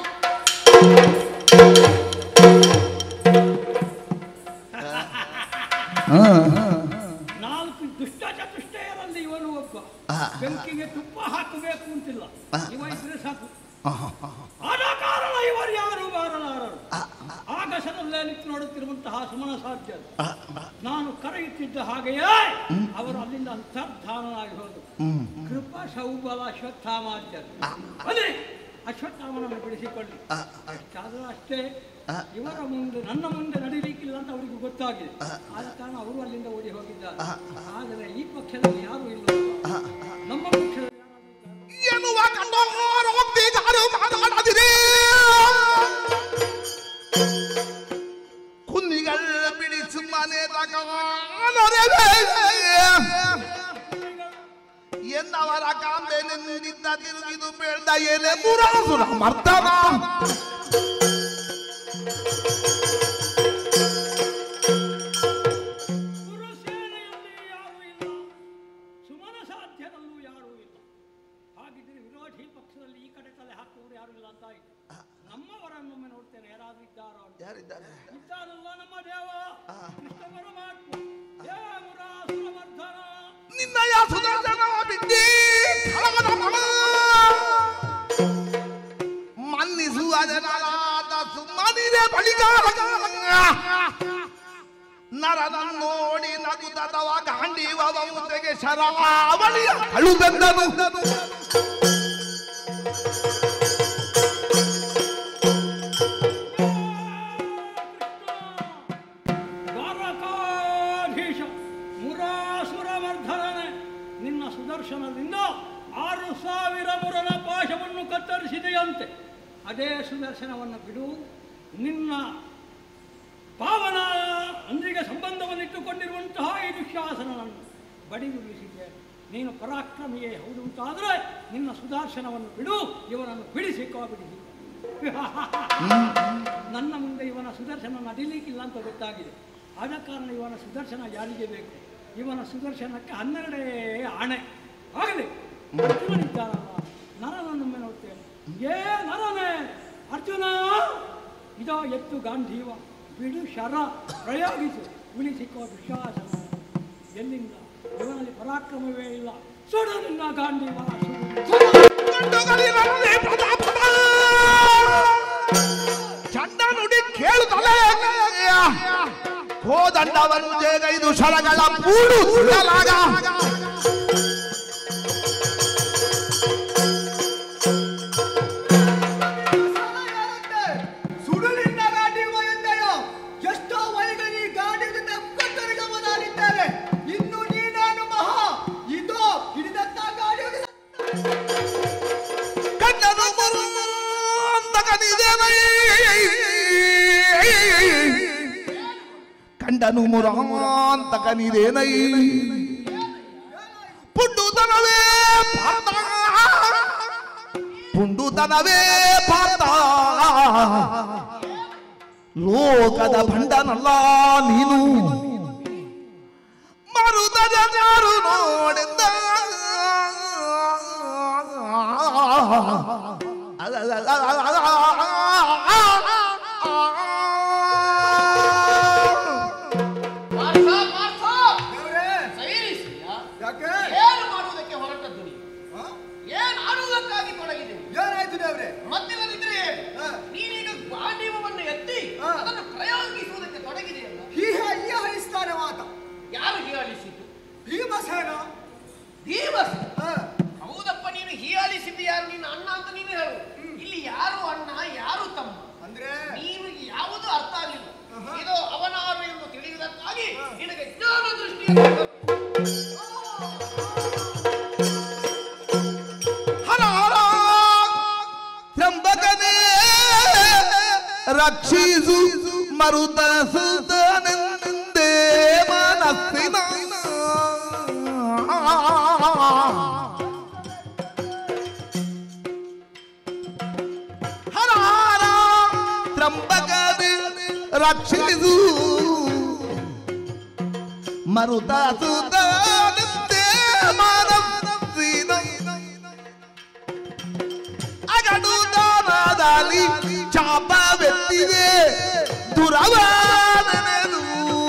ನಾಲ್ಕು ದುಷ್ಟ ಚತುಷ್ಟಯರಲ್ಲಿ ಇವನು ಒಬ್ಬ ಬೆಂಕಿಗೆ ತುಪ್ಪ ಹಾಕಬೇಕು ಅಂತಿಲ್ಲ ಇವ ಇದ್ರೆ ಸಾಕು ಆದ ಕಾರಣ ಇವರು ಯಾರು ಬಾರಲಾರರು ಆಗಸದಲ್ಲೇ ನಿಂತು ನೋಡುತ್ತಿರುವಂತಹ ಸುಮನ ಸಾಧ್ಯ ನಾನು ಕರೆಯುತ್ತಿದ್ದ ಹಾಗೆಯೇ ಅವರು ಅಲ್ಲಿಂದ ಅಂತರ್ಧಾನನಾಗಿ ಹೋದರು ಕೃಪ ಸೌಬಲ ಅಶ್ವತ್ಥಾಮಾಧ್ಯ ಅದೇ ಅಶ್ವತ್ಥಾಮನನ್ನು ಬಿಡಿಸಿಕೊಳ್ಳಿ ಎಷ್ಟಾದರೂ ಅಷ್ಟೇ ಇವರ ಮುಂದೆ ನನ್ನ ಮುಂದೆ ನಡೀಲಿಕ್ಕಿಲ್ಲ ಅಂತ ಅವರಿಗೆ ಗೊತ್ತಾಗಿದೆ ಆದ ಕಾರಣ ಅವರು ಅಲ್ಲಿಂದ ಓಡಿ ಹೋಗಿದ್ದಾರೆ ಆದರೆ ಈ ಪಕ್ಷದಲ್ಲಿ ಯಾರು ಇಲ್ಲ ನಮ್ಮ ಪಕ್ಷದಲ್ಲಿ ಯಾರಾದ್ರೂ ಇದ್ದಾರಾ? ಎನ್ನುವ ಕಂಡೋರೊಂದಿಗಾರು ಮಾತಾಡದಿರಿ ಕುನ್ನಿಗಳ ಬಿಡಿಸು ಮನೆ ಎನ್ನವರ ಕಾಂಬೆ ನಿಂದಿದ್ದ ತಿರುಗಿದು ಬೇಳ್ದ ಏನೇ ಮುರಾಸುರ ಮರ್ದನ ಗುರುಸೇನೆಯಲ್ಲಿ ಯಾರೂ ಇಲ್ಲ ಸುಮನ ಸಾಧ್ಯದಲ್ಲೂ ಯಾರೂ ಇಲ್ಲ ಹಾಗಿದ್ರೆ ವಿರೋಧಿ ಪಕ್ಷದಲ್ಲಿ ಈ ಕಡೆ ತಲೆ ಹಾಕುವವರು ಯಾರು ಇಲ್ಲ ಅಂತ ಆಯ್ತು ನಮ್ಮವರನ್ನೊಮ್ಮೆ ನೋಡ್ತೇನೆ ಯಾರಾದ್ರೂ ಇದ್ದಾರೋ ಅಂತ. ಯಾರಿದ್ದಾರೆ ಇದ್ದಾನಲ್ಲ ನಮ್ಮ ದೇವ ಕೃಷ್ಣ ಪರಮಾತ್ಮ ಹೇ ಮುರಾಸುರಮರ್ಧನ ನಿನ್ನಯ ಸುದರ್ಶನ ಬಿದ್ದಿ ಕಳವದ ಮಗ ಮನ್ನಿಸುವ ಜನರಾದ ಸುಮ್ಮನಿದೆ ಬಳಿಕ ನರನನ್ನೋಡಿ ನಗುತ್ತದವ ಗಾಂಡೀವ ಮುಂದೆಗೆ ಶರಾವಳಿಯ ಕಳುಬೆಂದನು ದ್ವಾರಕಾಧೀಶ ಮುರಾಸುರಮರ್ಧನನೆ ನಿನ್ನ ಸುದರ್ಶನದಿಂದ ಆರು ಸಾವಿರ ಮುರನ ಪಾಶವನ್ನು ಕತ್ತರಿಸಿದೆಯಂತೆ ಅದೇ ಸುದರ್ಶನವನ್ನು ಬಿಡು ನಿನ್ನ ಪಾವನ ಅಂದಿಗೆ ಸಂಬಂಧವನ್ನಿಟ್ಟುಕೊಂಡಿರುವಂತಹ ಈ ದುಶ್ಯಾಸನನನ್ನು ಬಡಿದುಳಿಸಿದ್ದೆ ನೀನು ಪರಾಕ್ರಮಿಯೇ ಹೌದು ಅಂತಾದರೆ ನಿನ್ನ ಸುದರ್ಶನವನ್ನು ಬಿಡು ಇವನನ್ನು ಬಿಡಿಸಿಕೋ ಬಿಡಿಸಿ ನನ್ನ ಮುಂದೆ ಇವನ ಸುದರ್ಶನ ನಡೀಲಿಕ್ಕಿಲ್ಲ ಅಂತ ಗೊತ್ತಾಗಿದೆ ಆದ ಕಾರಣ ಇವನ ಸುದರ್ಶನ ಯಾರಿಗೆ ಬೇಕು ಇವನ ಸುದರ್ಶನಕ್ಕೆ ಹನ್ನೆರಡೇ ಆಣೆ ಆಗಲಿ ಅರ್ಜುನನಿದ್ದಾನಲ್ಲ ನರನನ್ನೊಮ್ಮೆ ನೋಡ್ತೇನೆ ಏ ನರನೇ ಅರ್ಜುನ ಇದೋ ಎತ್ತು ಗಾಂಧೀವ ಬಿಡು ಶರ ಪ್ರಯೋಗಿಸು ಉಳಿಸಿಕೋ ದುಶಾಸನ ಎಲ್ಲಿಂದ ಇವನಲ್ಲಿ ಪರಾಕ್ರಮವೇ ಇಲ್ಲ ಸುಡು ನಿನ್ನ ಗಾಂಧೀವ ಸುಡು. ಗಂಡುಗಳಿರಲಿ ಪ್ರತಾಪದ ಚಂಡ ನುಡಿ ಕೇಳುತ್ತಲೇ ಕೋದಂಡವನ್ನು ಜೇಗೈದು ಶರಗಳ ಮೂಡು ಸುಡಲಾಗ ಸುಡುಲಿಂದ ಗಾಡಿ ಒಯ್ಯುತ್ತೆಯೋ ಎಷ್ಟೋ ವೈಗರಿ ಗಾಡಿ ಎಪ್ಪತ್ತರಿಗೆ ಮೊದಲಿದ್ದಾರೆ ಇನ್ನು ನೀನಾನು ಮಹಾ ಇದೋ ಹಿಡಿದಂತ ಗಾಡಿ ಕಣ್ಣನು ಮುರಂತಕನಿದೇನೈ ಕಂಡನು ಮುರಾಂತಕನಿದೇನೈ ಪುಂಡುತನವೇ ಪಾತ ಪುಂಡುತನವೇ ಪಾತ ಲೋಕದ ಭಂಡನಲ್ಲ ನೀನು ಮರುದದ ಯಾರು ನೋಡಿದ್ದ ಪಾರ್ಥ, ಪಾರ್ಥ! ಸೈರಿಸಿಯಾ? ಯಾಕೆ ಏನು ಮಾಡುವುದಕ್ಕೆ ಹೊರಟದ್ದು ನೀನು ಹ? ಏನು ಆಡುವುದಕ್ಕಾಗಿ ತೊಡಗಿದೆ ಏನಾಯ್ತು ದೇವ್ರೆ ಮಧ್ಯದಲ್ಲಿದ್ರೆ ಏನು ಹ. ನೀನೀಗ ಗಾಂಡೀವವನ್ನು ಎತ್ತಿ ಹ. ಅದನ್ನು ಪ್ರಯೋಗಿಸುವುದಕ್ಕೆ ತೊಡಗಿದೆಯಲ್ಲ ಹೀಹ ಈ ಹರಿಸ್ತಾನೆ ಮಾತ ಯಾರು ಹೀಯಾಳಿಸಿದ್ದು ಭೀಮಸೇನ ಭೀಮಸ ಹ. ಹೌದಪ್ಪ ನೀನು ಹೀಯಾಳಿಸಿದ್ದು ಯಾರು ನಿನ್ನ ಅಣ್ಣ ಅಂತ ನೀನು ಹೇಳು ಇಲ್ಲಿ ಯಾರು ಅಣ್ಣ ಯಾರು ತಮ್ಮ ಅಂದ್ರೆ ನೀನು ಯಾವುದು ಅರ್ಥ ಆಗಲಿಲ್ಲ ಆಹಾ. ಇದು ಅವನಾರು ಎಂದು ತಿಳಿಯುವುದಕ್ಕಾಗಿ ನಿನಗೆ ಜ್ಞಾನ ದೃಷ್ಟಿಯನ್ನು ಹರ ಹರ ತ್ರಂಬಕನೇ ರಕ್ಷಿಸು ಮರುತ ಸುತನೆಂದೇ ಮನಸ್ಸಿನ ಹರ ಹರ ತ್ರಂಬಕನೇ ರಕ್ಷಿಸು ಮರುತ ಸುತನೆಂದೇ ಮನ ಪಾದದಲ್ಲಿ ಚಾಪವೆತ್ತಿದೆ ದುರವಾದನೆದು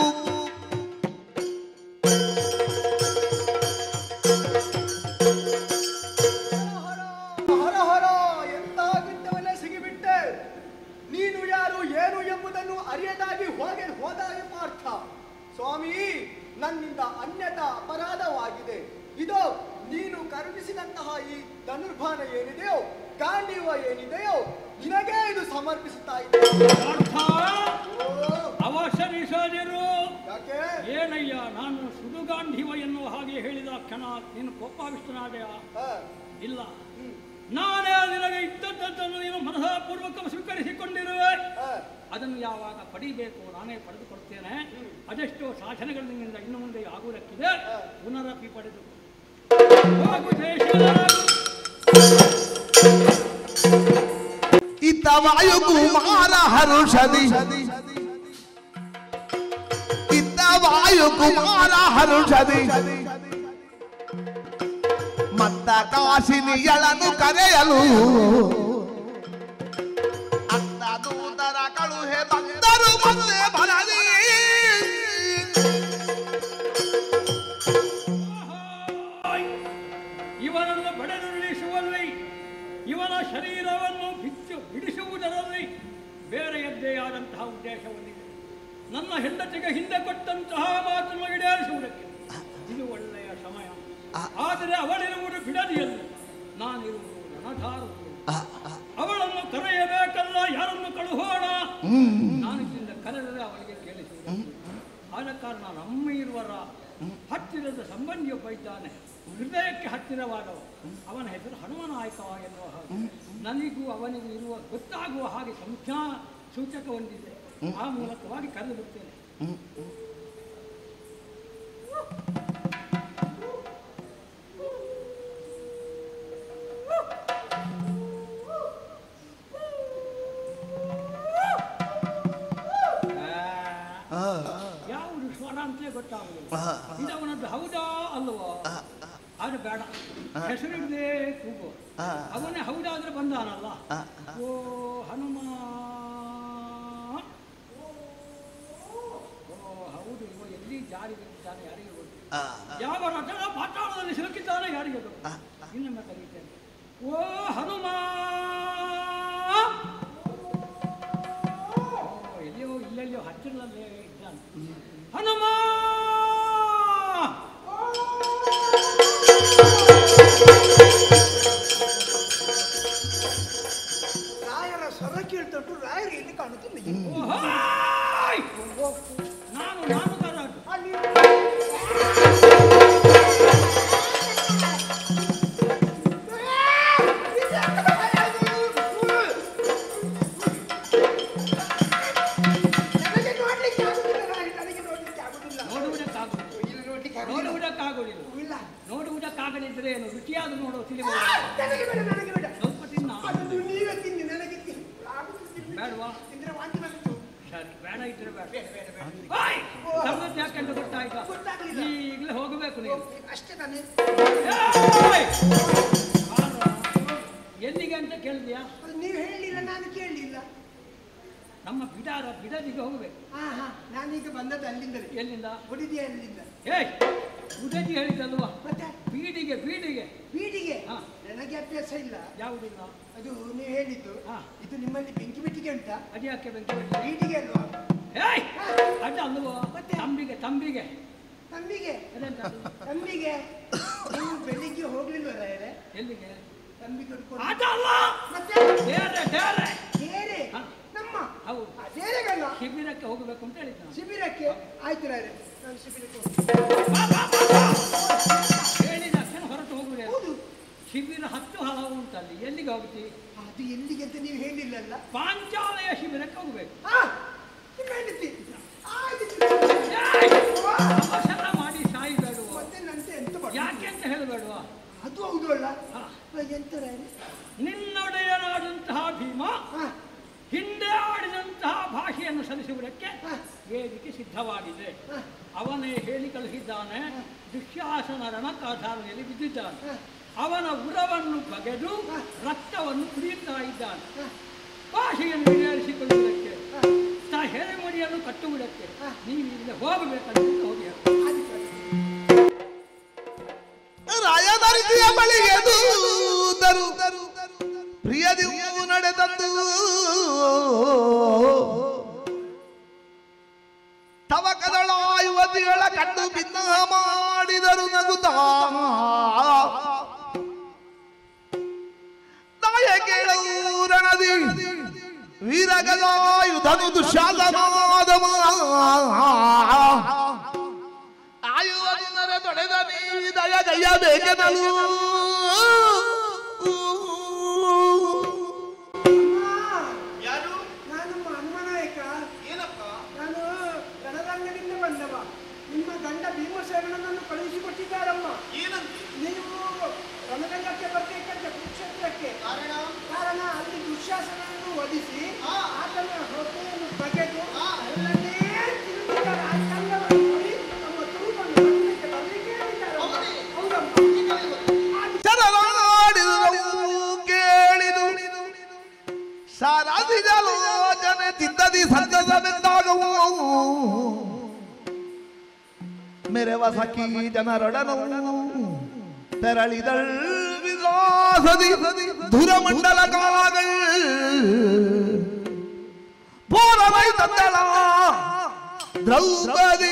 ಹರ ಹರ ಎಂತ ಗುಡ್ಡವನ್ನೇ ಸಿಗಿಬಿಟ್ಟೆ ನೀನು ಯಾರು ಏನು ಎಂಬುದನ್ನು ಅರಿಯದಾಗಿ ಹೋಗೆ ಹೋದಾಗೆ ಪಾರ್ಥ ಸ್ವಾಮಿ ನನ್ನಿಂದ ಅನ್ಯತಾ ಅಪರಾಧವಾಗಿದೆ ಇದೋ ನೀನು ಕರುಣಿಸಿದಂತಹ ಈ ಧನುರ್ಭಾನ ಏನಿದೆಯೋ ಗಾಂಡೀವ ಏನಿದೆಯೋ ನಿನಗೇ ಇದು ಸಮರ್ಪಿಸುತ್ತಾ ಇದ್ದೇನೆ ಪಾರ್ಥ ಓ, ಅವಸರಿಸದಿರು ಯಾಕೆ ಏನಯ್ಯ ನಾನು ಸುಡುಗಾಂಧಿವ ಎನ್ನುವ ಹಾಗೆ ಹೇಳಿದ ಕ್ಷಣ ನೀನು ಕೋಪಾವಿಷ್ಟನಾದೆಯ ಆ, ಇಲ್ಲ ನಾನೇ ನಿನಗೆ ಇದ್ದದ್ದನ್ನು ನೀನು ಮನಃಪೂರ್ವಕ ಸ್ವೀಕರಿಸಿಕೊಂಡಿರುವೆ ಆ, ಅದನ್ನು ಯಾವಾಗ ಪಡಿಬೇಕು ನಾನೇ ಪಡೆದುಕೊಡ್ತೇನೆ ಅದೆಷ್ಟೋ ಸಾಧನೆಗಳು ನಿನ್ನಿಂದ ಇನ್ನು ಮುಂದೆ ಆಗುವುದಕ್ಕಿದೆ ಪುನರಪಿ ಪಡೆದು ಹೋಗು ದೇಶದೊಳಗು. ಇತ್ತ ವಾಯುಕುಮಾರ ಹರುಷದಿ ಇತ್ತ ವಾಯುಕುಮಾರ ಹರುಷದಿ ಮತ್ತ ಕಾಶಿನಿಯಳನು ಕರೆಯಲು ಅತ್ತ ದೂತರ ಕಳುಹೆ ಬಂದರು ಮತ್ತೆ ಬರಲಿ ಆಯ್! ಇವನನ್ನು ಬಡೆದುರುಳಿಸುವಲ್ಲಿ ಇವನ ಶರೀರವನ್ನು ಬಿಚ್ಚು ಬಿಡಿಸುವುದರಲ್ಲಿ ಬೇರೆಯದ್ದೇ ಆದಂತಹ ಉದ್ದೇಶ ಹೊಂದಿದೆ ನನ್ನ ಹೆಂಡತಿಗೆ ಹಿಂದೆ ಕೊಟ್ಟಂತಹ ಮಾತನ್ನು ಈಡೇರಿಸುವುದಕ್ಕೆ ಇದು ಒಳ್ಳೆಯ ಸಮಯ ಆದರೆ ಅವಳಿರುವುದು ಬಿಡದಿಯಲ್ಲಿ ನಾನಿರುವುದು ರಣಧಾರುವುದು ಅವಳನ್ನು ಕರೆಯಬೇಕಲ್ಲ ಯಾರನ್ನು ಕಳುಹೋಣ ನಾನು ಇಲ್ಲಿಂದ ಕರೆದರೆ ಅವಳಿಗೆ ಕೇಳಿಸುವುದು ಆದ ಕಾರಣ ನಮ್ಮ ಇರುವರ ಹತ್ತಿರದ ಸಂಬಂಧಿಯೊಬ್ಬ ಇದ್ದಾನೆ ಹೃದಯಕ್ಕೆ ಹತ್ತಿರವಾದವ ಅವನ ಹೆಸರು ಹನುಮನಾಯಕವ ಎನ್ನುವ ಹಾಗೆ ನನಗೂ ಅವನಿಗೂ ಇರುವ ಗೊತ್ತಾಗುವ ಹಾಗೆ ಸಂಖ್ಯಾ ಸೂಚಕ ಹೊಂದಿದೆ ಆ ಮೂಲಕವಾಗಿ ಕರೆದು ಬಿಡ್ತೇನೆ ಆ, ಯಾವುದು ಸ್ವರ ಅಂತಲೇ ಗೊತ್ತಾಗುದಿಲ್ಲ ಇದು ಅವನದ್ದು ಹೌದಾ ಅಲ್ವೋ ಅದು ಬೇಡ ಹೆಸರಿಡದೆ ಕೂಗು ಅವನೇ ಹೌದಾದ್ರೆ ಬಂದಾನಲ್ಲ ಓ ಹನುಮ ಓ ಹೌದು ಇವ ಎಲ್ಲಿ ಜಾರಿ ಬಿಟ್ಟಿದ್ದಾನೆ ಯಾರಿಗೆ ಗೊತ್ತು ಯಾವ ರಥದ ಪಾತಾಳದಲ್ಲಿ ಸಿಲುಕಿದ್ದಾನೆ ಯಾರಿಗೆ ಗೊತ್ತು ಇನ್ನೊಮ್ಮೆ ಕರೀತೇನೆ ಓ ಹನುಮ ಓ, ಎಲ್ಲಿಯೋ ಇಲ್ಲೆಲ್ಲಿಯೋ ಹತ್ತಿರದಲ್ಲೇ ಇದ್ದಾನೆ ಹನುಮ ರಾಯರ ಸ್ವರ ಕೇಳ್ತಟ್ಟು ರಾಯರು ಎಲ್ಲಿ ಕಾಣುತ್ತಿಲ್ಲ ಓಹೋಯ್! ನಾನು ನಾನು ತರಾಟು ನನಗೆ ನೋಡ್ಲಿಕ್ಕೆ ಆಗುದಿಲ್ಲ ರಾಯರು, ನನಗೆ ನೋಡ್ಲಿಕ್ಕೆ ಆಗುದಿಲ್ಲ ನೋಡುವುದಕ್ಕಾಗುವುದಿಲ್ಲ ಇಲ್ಲಿ ನೋಡ್ಲಿಕ್ಕೆ ಆಗುದಿಲ್ಲ. ನೋಡುವುದಕ್ಕಾಗುವುದಿಲ್ಲ ಇಲ್ಲ ನೋಡುವುದಕ್ಕಾಗದಿದ್ರೆ ಏನು ರುಚಿಯಾದ ನೋಡುವ ಆ, ತಿಳಿಬಹುದು ನನಗೆ ಬೇಡ ನನಗೆ ಬೇಡ ಸ್ವಲ್ಪ ತಿನ್ನ ಅದನ್ನು ನೀವೇ ತಿನ್ನಿ ನನಗೆ ತಿ- ಆಗುದಿಲ್ಲ. ಬೇಡವಾ ತಿಂದ್ರೆ ವಾಂತಿ ಬಂತು ಸರಿ ಬೇಡ ಇದ್ರೆ ಬೇಡ ಬೇಡ ಬೇಡ ಬೇಡ ಓಯ್! ತಮ್ಮದು ಯಾಕೆಂದು ಗೊತ್ತಾಯ್ತಾ ಗೊತ್ತಾಗ್ಲಿಲ್ಲ. ಈಗಲೇ ಹೋಗಬೇಕು ನೀನು ಅಷ್ಟೇ ತಾನೇ ಏಯ್! ಬಾರೋ. ಎಲ್ಲಿಗೆ ಅಂತ ಕೇಳಿದ್ಯಾ ಅದು ನೀವು ಹೇಳಲಿಲ್ಲ ನಾನು ಕೇಳಲಿಲ್ಲ ನಮ್ಮ ಬಿಡಾರ ಬಿಡದಿಗೆ ಹೋಗಬೇಕು ಹಾ ಹಾ ನಾನೀಗ ಬಂದದ್ದು ಅಲ್ಲಿಂದಲೇ ಎಲ್ಲಿಂದ ಹೊಡಿದೆ ಅಲ್ಲಿಂದ ಏಯ್ ಉದಜಿ ಹೇಳಿದಲ್ವಾ ಮತ್ತೆ ಬೀಡಿಗೆ ಬೀಡಿಗೆ ಬೀಡಿಗೆ ಹಾ. ನನಗೆ ಅಭ್ಯಾಸ ಇಲ್ಲ ಯಾವುದಿಲ್ಲ ಅದು ನೀವು ಹೇಳಿದ್ದು ಹಾ. ಇದು ನಿಮ್ಮಲ್ಲಿ ಬೆಂಕಿ ಬಿಟ್ಟಿಗೆ ಉಂಟಾ ಅದ್ಯಾಕೆ ಬೆಂಕಿ ಬಿಡ್ಲಿ? ಬೀಡಿಗೆ ಅಲ್ವಾ ಏಯ್ ಅಡ್ಡ ಅಲ್ವೋ ಮತ್ತೆ? ತಂಬಿಗೆ ತಂಬಿಗೆ ತಂಬಿಗೆ ಅದೆಂತ ಅದು? ತಂಬಿಗೆ ನೀವು ಬೆಳಿಗ್ಗೆ ಹೋಗ್ಲಿಲ್ವ ರಾಯರೇ ಎಲ್ಲಿಗೆ ತಂಬಿಗೆ ಹೊಡ್ಕೊಂಡು ಅದಲ್ಲ ಮತ್ತೆ ಬೇರೆ ಬೇರೆ ಬೇರೆ ಹಾ. ನಮ್ಮ ಹೌದು ಆ, ಬೇರೆಗಲ್ಲ ಶಿಬಿರಕ್ಕೆ ಹೋಗಬೇಕು ಅಂತ ಹೇಳಿದ್ದ ನಾನು. ಶಿಬಿರಕ್ಕೆ ಆಯ್ತು ರಾಯರೇ ನಾನು ಶಿಬಿರಕ್ಕೆ ಹೋಗ್ತೀನಿ. ಬಾ, ಬಾ, ಬಾ, ಬಾ. ಹೇಳಿದ ತಕ್ಷಣ ಹೊರಟು ಹೋಗುದೇ ಹೌದು ಶಿಬಿರ ಹತ್ತು ಹಲವು ಉಂಟಲ್ಲಿ ಎಲ್ಲಿಗೆ ಹೋಗ್ತಿ ಅದು ಎಲ್ಲಿಗೆ ಅಂತ ನೀವು ಹೇಳಿಲ್ಲಲ್ಲ ಪಾಂಚಾಲಯ ಶಿಬಿರಕ್ಕೆ ಹೋಗ್ಬೇಕು ಹಾ ನಿಮ್ಮ ಹೆಂಡತಿ ಆಯ್ತು ಏಯ್! ಅವಸರ ಮಾಡಿ ಸಾಯಿಬೇಡುವ ಮತ್ತೆ ನಂತೆ ಎಂತ ಮಾಡಿ ಯಾಕೆ ಅಂತ ಹೇಳಬೇಡುವ ಅದು ಹೌದು ಅಲ್ಲ ಹಾ. ಎಂತ ರಾಯರೇ ನಿನ್ನೊಡೆಯನಾದಂತಹ ಭೀಮ ಹಾ ಹಿಂದೆ ಆಡಿದಂತಹ ಭಾಷೆಯನ್ನು ಸಲ್ಲಿಸುವುದಕ್ಕೆ ಹಾ. ವೇದಿಕೆ ಸಿದ್ಧವಾಗಿದೆ ಹಾ. ಅವನೇ ಹೇಳಿ ಕಳಿಸಿದ್ದಾನೆ ದುಶ್ಯಾಸನ ರಣಕಾಧಾರದಲ್ಲಿ ಬಿದ್ದಿದ್ದಾನೆ ಹಾ. ಅವನ ಉರವನ್ನು ಬಗೆದು ಹಾ. ರಕ್ತವನ್ನು ಕುಡಿಯುತ್ತಾ ಇದ್ದಾನೆ ಹಾ. ಭಾಷೆಯನ್ನು ಈಡೇರಿಸಿಕೊಳ್ಳುವುದಕ್ಕೆ ತಾ ಹೆರೆಮಡಿಯನ್ನು ಕಟ್ಟುವುದಕ್ಕೆ ನೀವು ಇಲ್ಲಿಂದ ಹೋಗಬೇಕಂತ ಹೋಗಿ ರಾಯದರಿಸಿಯ ಬಳಿಗೆ ದೂತರು ಪ್ರಿಯದಿವು ನಡೆದದ್ದು ತವಕದಳ ಯುವತಿಗಳ ಕಣ್ಣು ಭಿನ್ನ ಮಾಡಿದರು ನಗುತ್ತಾ ನಾಯಕೇಳೂರಣದಿ ವೀರಗದಾಯುಧನು ದುಶಾಲನಾದಮ ಆಯುವನರ ತೊಡೆದ ನೀ ದಯ ಗೈಯಬೇಕೆನಲು ಯಾರು ನಾನಮ್ಮ ಹನುಮನಾಯಕ ಏನಪ್ಪ ನಾನು ರಣರಂಗದಿಂದ ಬಂದವ ನಿಮ್ಮ ಗಂಡ ಭೀಮಸೇನನನ್ನು ಕಳುಹಿಸಿಕೊಟ್ಟಿದ್ದಾರಮ್ಮ ಏನಂತೆ ನೀವು ರಣರಂಗಕ್ಕೆ ಬರ್ಬೇಕಂತ ಕುರುಕ್ಷೇತ್ರಕ್ಕೆ ಕಾರಣ ಕಾರಣ ಅಲ್ಲಿ ದುಶ್ಯಾಸನನ್ನು ವಧಿಸಿ ಆ. ಆತನ ಹೊಟ್ಟೆಯನ್ನು ಬಗೆದು ಆ. ಅಲ್ಲೇ ತಿರುಗಿದ ರಾಜಕಂಗವನ್ನು ನೋಡಿ ನಮ್ಮ ತುರುಬನ್ನು ಪಟ್ಟಣಕ್ಕೆ ಬರ್ಲಿಕ್ಕೆ ಹೇಳಿದ್ದಾರಮ್ಮ. ಹೌದೇ? ಹೌದಮ್ಮ ಈಗಲೇ ಬನ್ನಿ. ಚರನಾಡಿದರು ಕೇಳಿದು ಸಾರಾದಿಗಲೋಚನೆ ತಿದ್ದದಿ ಸಂತಸವೆಂದಾಗವು ಮೆರವ ಸಖಿ ಜನರೊಡನು ತೆರಳಿದಳ್ ವಿಲಾಸದಿ ಧುರಮಂಡಲ ಕಾಲಗಳು ಪೂರವೈ ತಂದಳ ದ್ರೌಪದಿ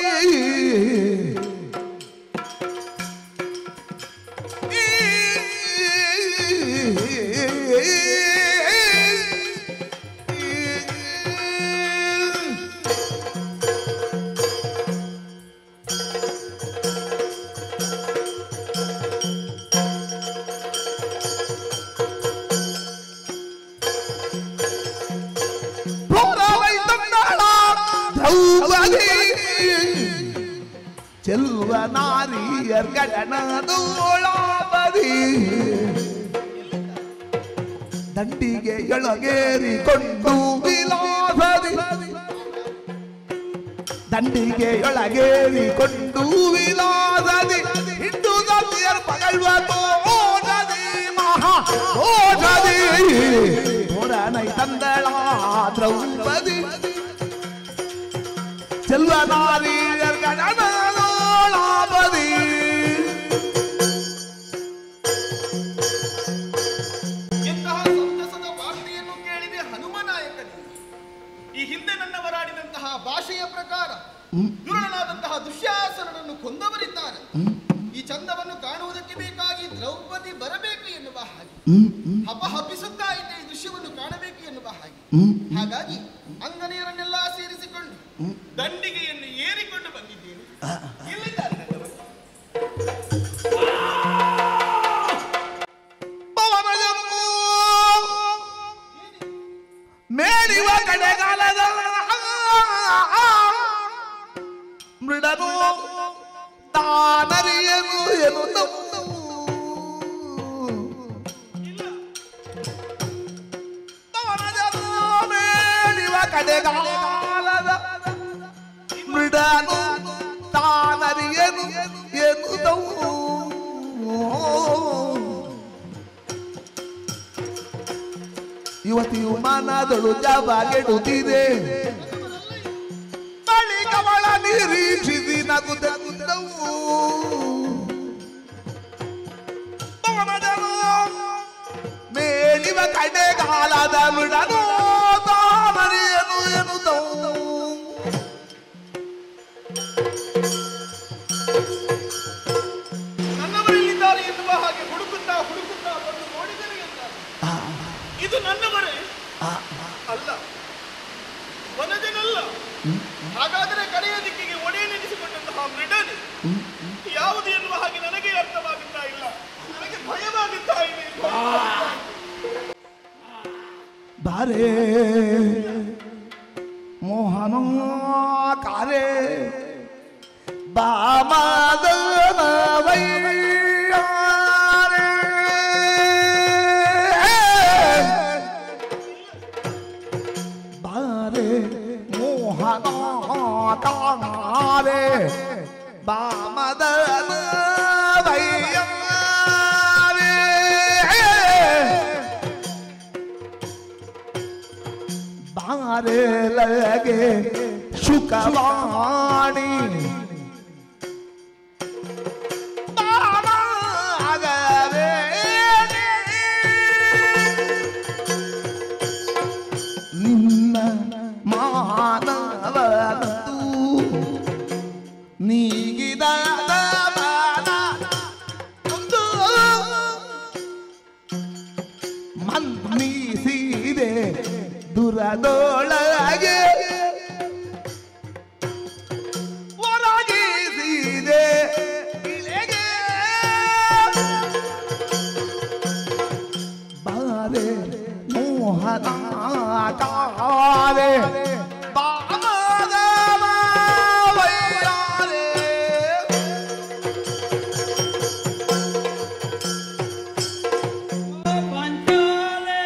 ದ್ರೌಪದಿ ಚೆಲ್ವ ನಾರಿಯರ್ ಗಡನದೋಳಾಪದಿ ದಂಡಿಗೆ ಎಳಗೇರಿಕೊಂಡು ವಿಲಾಸದಿ ದಂಡಿಗೆ ಎಳಗೇರಿಕೊಂಡು ವಿಲಾಸದಿ ಹಿಂಡು ದಂಡಿಯರ್ ಪಗಳ್ವ ತೋಟದಿ ಮಹಾ ತೋಟದಿ ಪುರನೈ ತಂದಳ ದ್ರೌಪದಿ ಚೆಲ್ವ ನಾರಿಯರ್ ಗಡನದೋಳಾಪದಿ ಎಂತಹ ಸಂತಸದ ವಾರ್ತೆಯನ್ನು ಕೇಳಿದೆ ಹನುಮನಾಯಕನು ಈ ಹಿಂದೆ ನನ್ನವರಾಡಿದಂತಹ ಭಾಷೆಯ ಪ್ರಕಾರ ದುರುಳನಾದಂತಹ ದುಶ್ಯಾಸನನನ್ನು ಕೊಂದವರಿದ್ದಾರೆ ಈ ಚಂದವನ್ನು ಕಾಣುವುದಕ್ಕೆ ಬೇಕಾಗಿ ದ್ರೌಪದಿ ಬರಬೇಕು ಎನ್ನುವ ಹಾಗೆ ಹಪಹಪಿಸುತ್ತಾ ಇದ್ದ ಈ ದೃಶ್ಯವನ್ನು ಕಾಣಬೇಕು ಎನ್ನುವ ಹಾಗೆ ಹಾಗಾಗಿ ಅಂಗನೆಯರನ್ನೆಲ್ಲ ಸೇರಿಸಿಕೊಂಡು ದಂಡಿಗೆಯನ್ನು ಏರಿಕೊಂಡು ಬಂದಿದ್ದೇನೆ ಎಲ್ಲಿದ್ದಾರೆ ನನ್ನವರು? ಪವನಜನು ಮೇಲಿವ ಕಡೆಗಾಲದ ಮೃಡನು ತಾನರಿಯನು ಎನ್ನುತ್ತ ಪವನಜನು ಮೇಲಿವ ಕಡೆಗಾಲದ ಮೃಡನು ತಾನರಿಯನು ಎನ್ನುತ್ತವು ಯುವತಿಯು ಮನದಳು ಜವಾಗೆಡುತ್ತಿದೆ ಬಳಿಕವಳ ನಿರೀಕ್ಷಿಸಿ ನಗುತ್ತವು ಪವನದನು ಮೇಲಿವ ಕಡೆಗಾಲದ ಮಿಡನು ತಾಮರಿಯನು ಎನ್ನುತ್ತವು ನನ್ನವರೆಲ್ಲಿದ್ದಾರೆ ಎನ್ನುವ ಹಾಗೆ ಹುಡುಕುತ್ತಾ ಹುಡುಕುತ್ತಾ ಬಂದು ನೋಡಿದರೆ ಎಂದಾಗ ಇದು ನನ್ನವರೇ ಅಲ್ಲ ವನಜನಲ್ಲ ಹಾಗಾದರೆ ಕಡೆಯ ದಿಕ್ಕಿಗೆ ಒಡೆಯನೆನಿಸಿಕೊಂಡಂತಹ ಮೃಡನೆ ಯಾವುದು ಎನ್ನುವ ಹಾಗೆ ನನಗೆ ಅರ್ಥವಾಗುತ್ತಾ ಇಲ್ಲ ನನಗೆ ಭಯವಾಗುತ್ತಾ ಇದೆ ಬಾರೆ ಮೋಹನ ಕಾರೆ ಬಾಮದನ ವೈಯಾರೆ ಬಾರೆ ಮೋಹನ ಕಾರೆ ಬಾಮದನ ವೈಯಾರೆ ಬಾರೆಲಗೆ ಶುಕವಾಣಿ ನಿನ್ನ ಮಾನವನದು ನೀಗಿದ ಮಾನ ಒಂದು ಮನ್ನಿಸಿದೆ ದುರದೊಳಗೆ ಹೊರಗಿಸಿದೆ ಇಳೆಗೆ ಬಾರೆ ಮೋಹನ ಕಾರೆ ಬಾಮದ ವೈರಾರೆ ಓ ಪಾಂಚಾಲೆ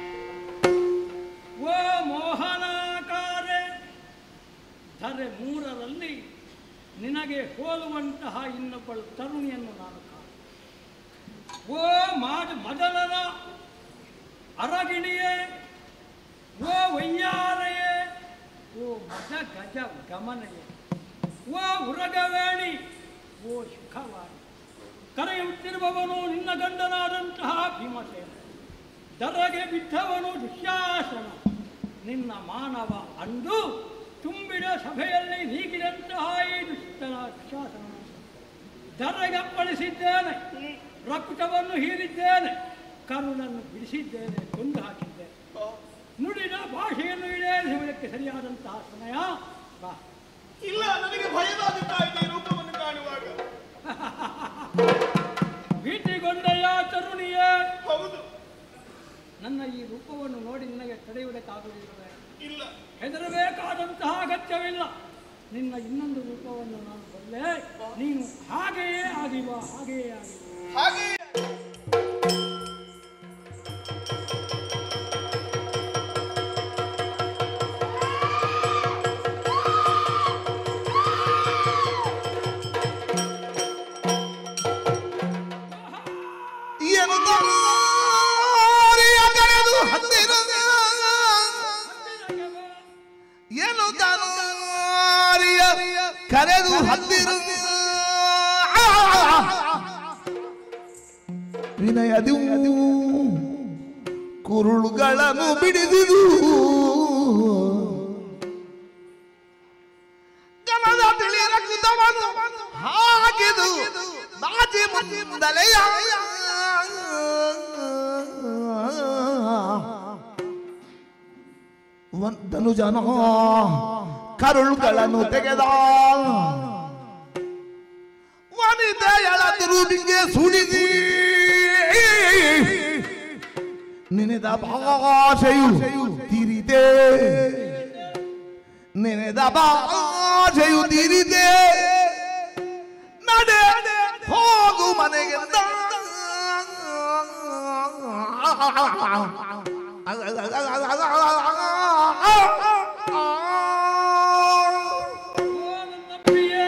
ಓ ಮೋಹನಾಕಾರೆ ಧರೆ ಮೂರರಲ್ಲಿ ನಿನಗೆ ಹೋಲುವಂತಹ ಇನ್ನೊಬ್ಬಳು ತರುಣಿಯನ್ನು ನಾನು ಕಾಣೆ ಓ ಮಾಡ ಮದನನ ಅರಗಿಣಿಯೇ ಓ ವಯ್ಯಾರೆಯೇ ಓ ಮದ ಗಜ ಗಮನೆಯೇ ಓ ಉರಗವೇಣಿ ಓ ಸುಖವಾಣಿ ಕರೆಯುತ್ತಿರುವವನು ನಿನ್ನ ಗಂಡನಾದಂತಹ ಭೀಮಸೇನ ದರಗೆ ಬಿದ್ದವನು ದುಶ್ಯಾಸನ ನಿನ್ನ ಮಾನವ ಅಂದು ತುಂಬಿದ ಸಭೆಯಲ್ಲಿ ನೀಗಿದಂತಹ ಈ ದುಷ್ಟನ ದುಶ್ಯಾಸನ ದರಗಪ್ಪಳಿಸಿದ್ದೇನೆ ರಕ್ತವನ್ನು ಹೀರಿದ್ದೇನೆ ಕರುಣನ್ನು ಬಿಡಿಸಿದ್ದೇನೆ ಕೊಂದು ಹಾಕಿದ್ದೇನೆ ನುಡಿದ ಭಾಷೆಯನ್ನು ಈಡೇರಿಸುವುದಕ್ಕೆ ಸರಿಯಾದಂತಹ ಸಮಯ ಬಾ ಇಲ್ಲ ನನಗೆ ಭಯವಾಗುತ್ತಾ ಇದೆ ಈ ರೂಪವನ್ನು ಕಾಣುವಾಗ ಭೀತಿಗೊಂಡೆಯ ತರುಣಿಯೇ ಹೌದು ನನ್ನ ಈ ರೂಪವನ್ನು ನೋಡಿ ನಿನಗೆ ತಡೆಯುವುದಕ್ಕಾಗುವುದಿಲ್ಲವೇ ಇಲ್ಲ ಹೆದರಬೇಕಾದಂತಹ ಅಗತ್ಯವಿಲ್ಲ ನಿನ್ನ ಇನ್ನೊಂದು ರೂಪವನ್ನು ನಾನು ಬಲ್ಲೆ ನೀನು ಹಾಗೆಯೇ ಆಗಿವ ಹಾಗೆಯೇ ಆಗಿವ ಹಾಗೆ ಏನು ದಾರಿಯ ಕರೆದು ಹತ್ತಿರ ಏನು ದಾರಿಯ ಕರೆದು ಹತ್ತಿರ ವಿನಯದು ಕುರುಳುಗಳನ್ನು ಬಿಡಿದಿದು ಜನದ ತಿಳಿ ರಕ್ತವನ್ನು ಹಾಕಿದು ಬಾಜಿ ಮುಂದಲೆಯ ವಂತನು ಜನ ಕರುಳುಗಳನ್ನು ತೆಗೆದ ವನಿತೆಯಳ ತಿರುವಿಗೆ ಸುಳಿಸಿ ನೆನೆದ ಭಾಷೆಯು ತಿರಿದೆ ನೆನೆದ ಭಾಷೆಯು ತಿರಿದೆ ನಡೆ ಹೋಗು ಮನೆಗೆ ಓ ನನ್ನ ಪ್ರಿಯೇ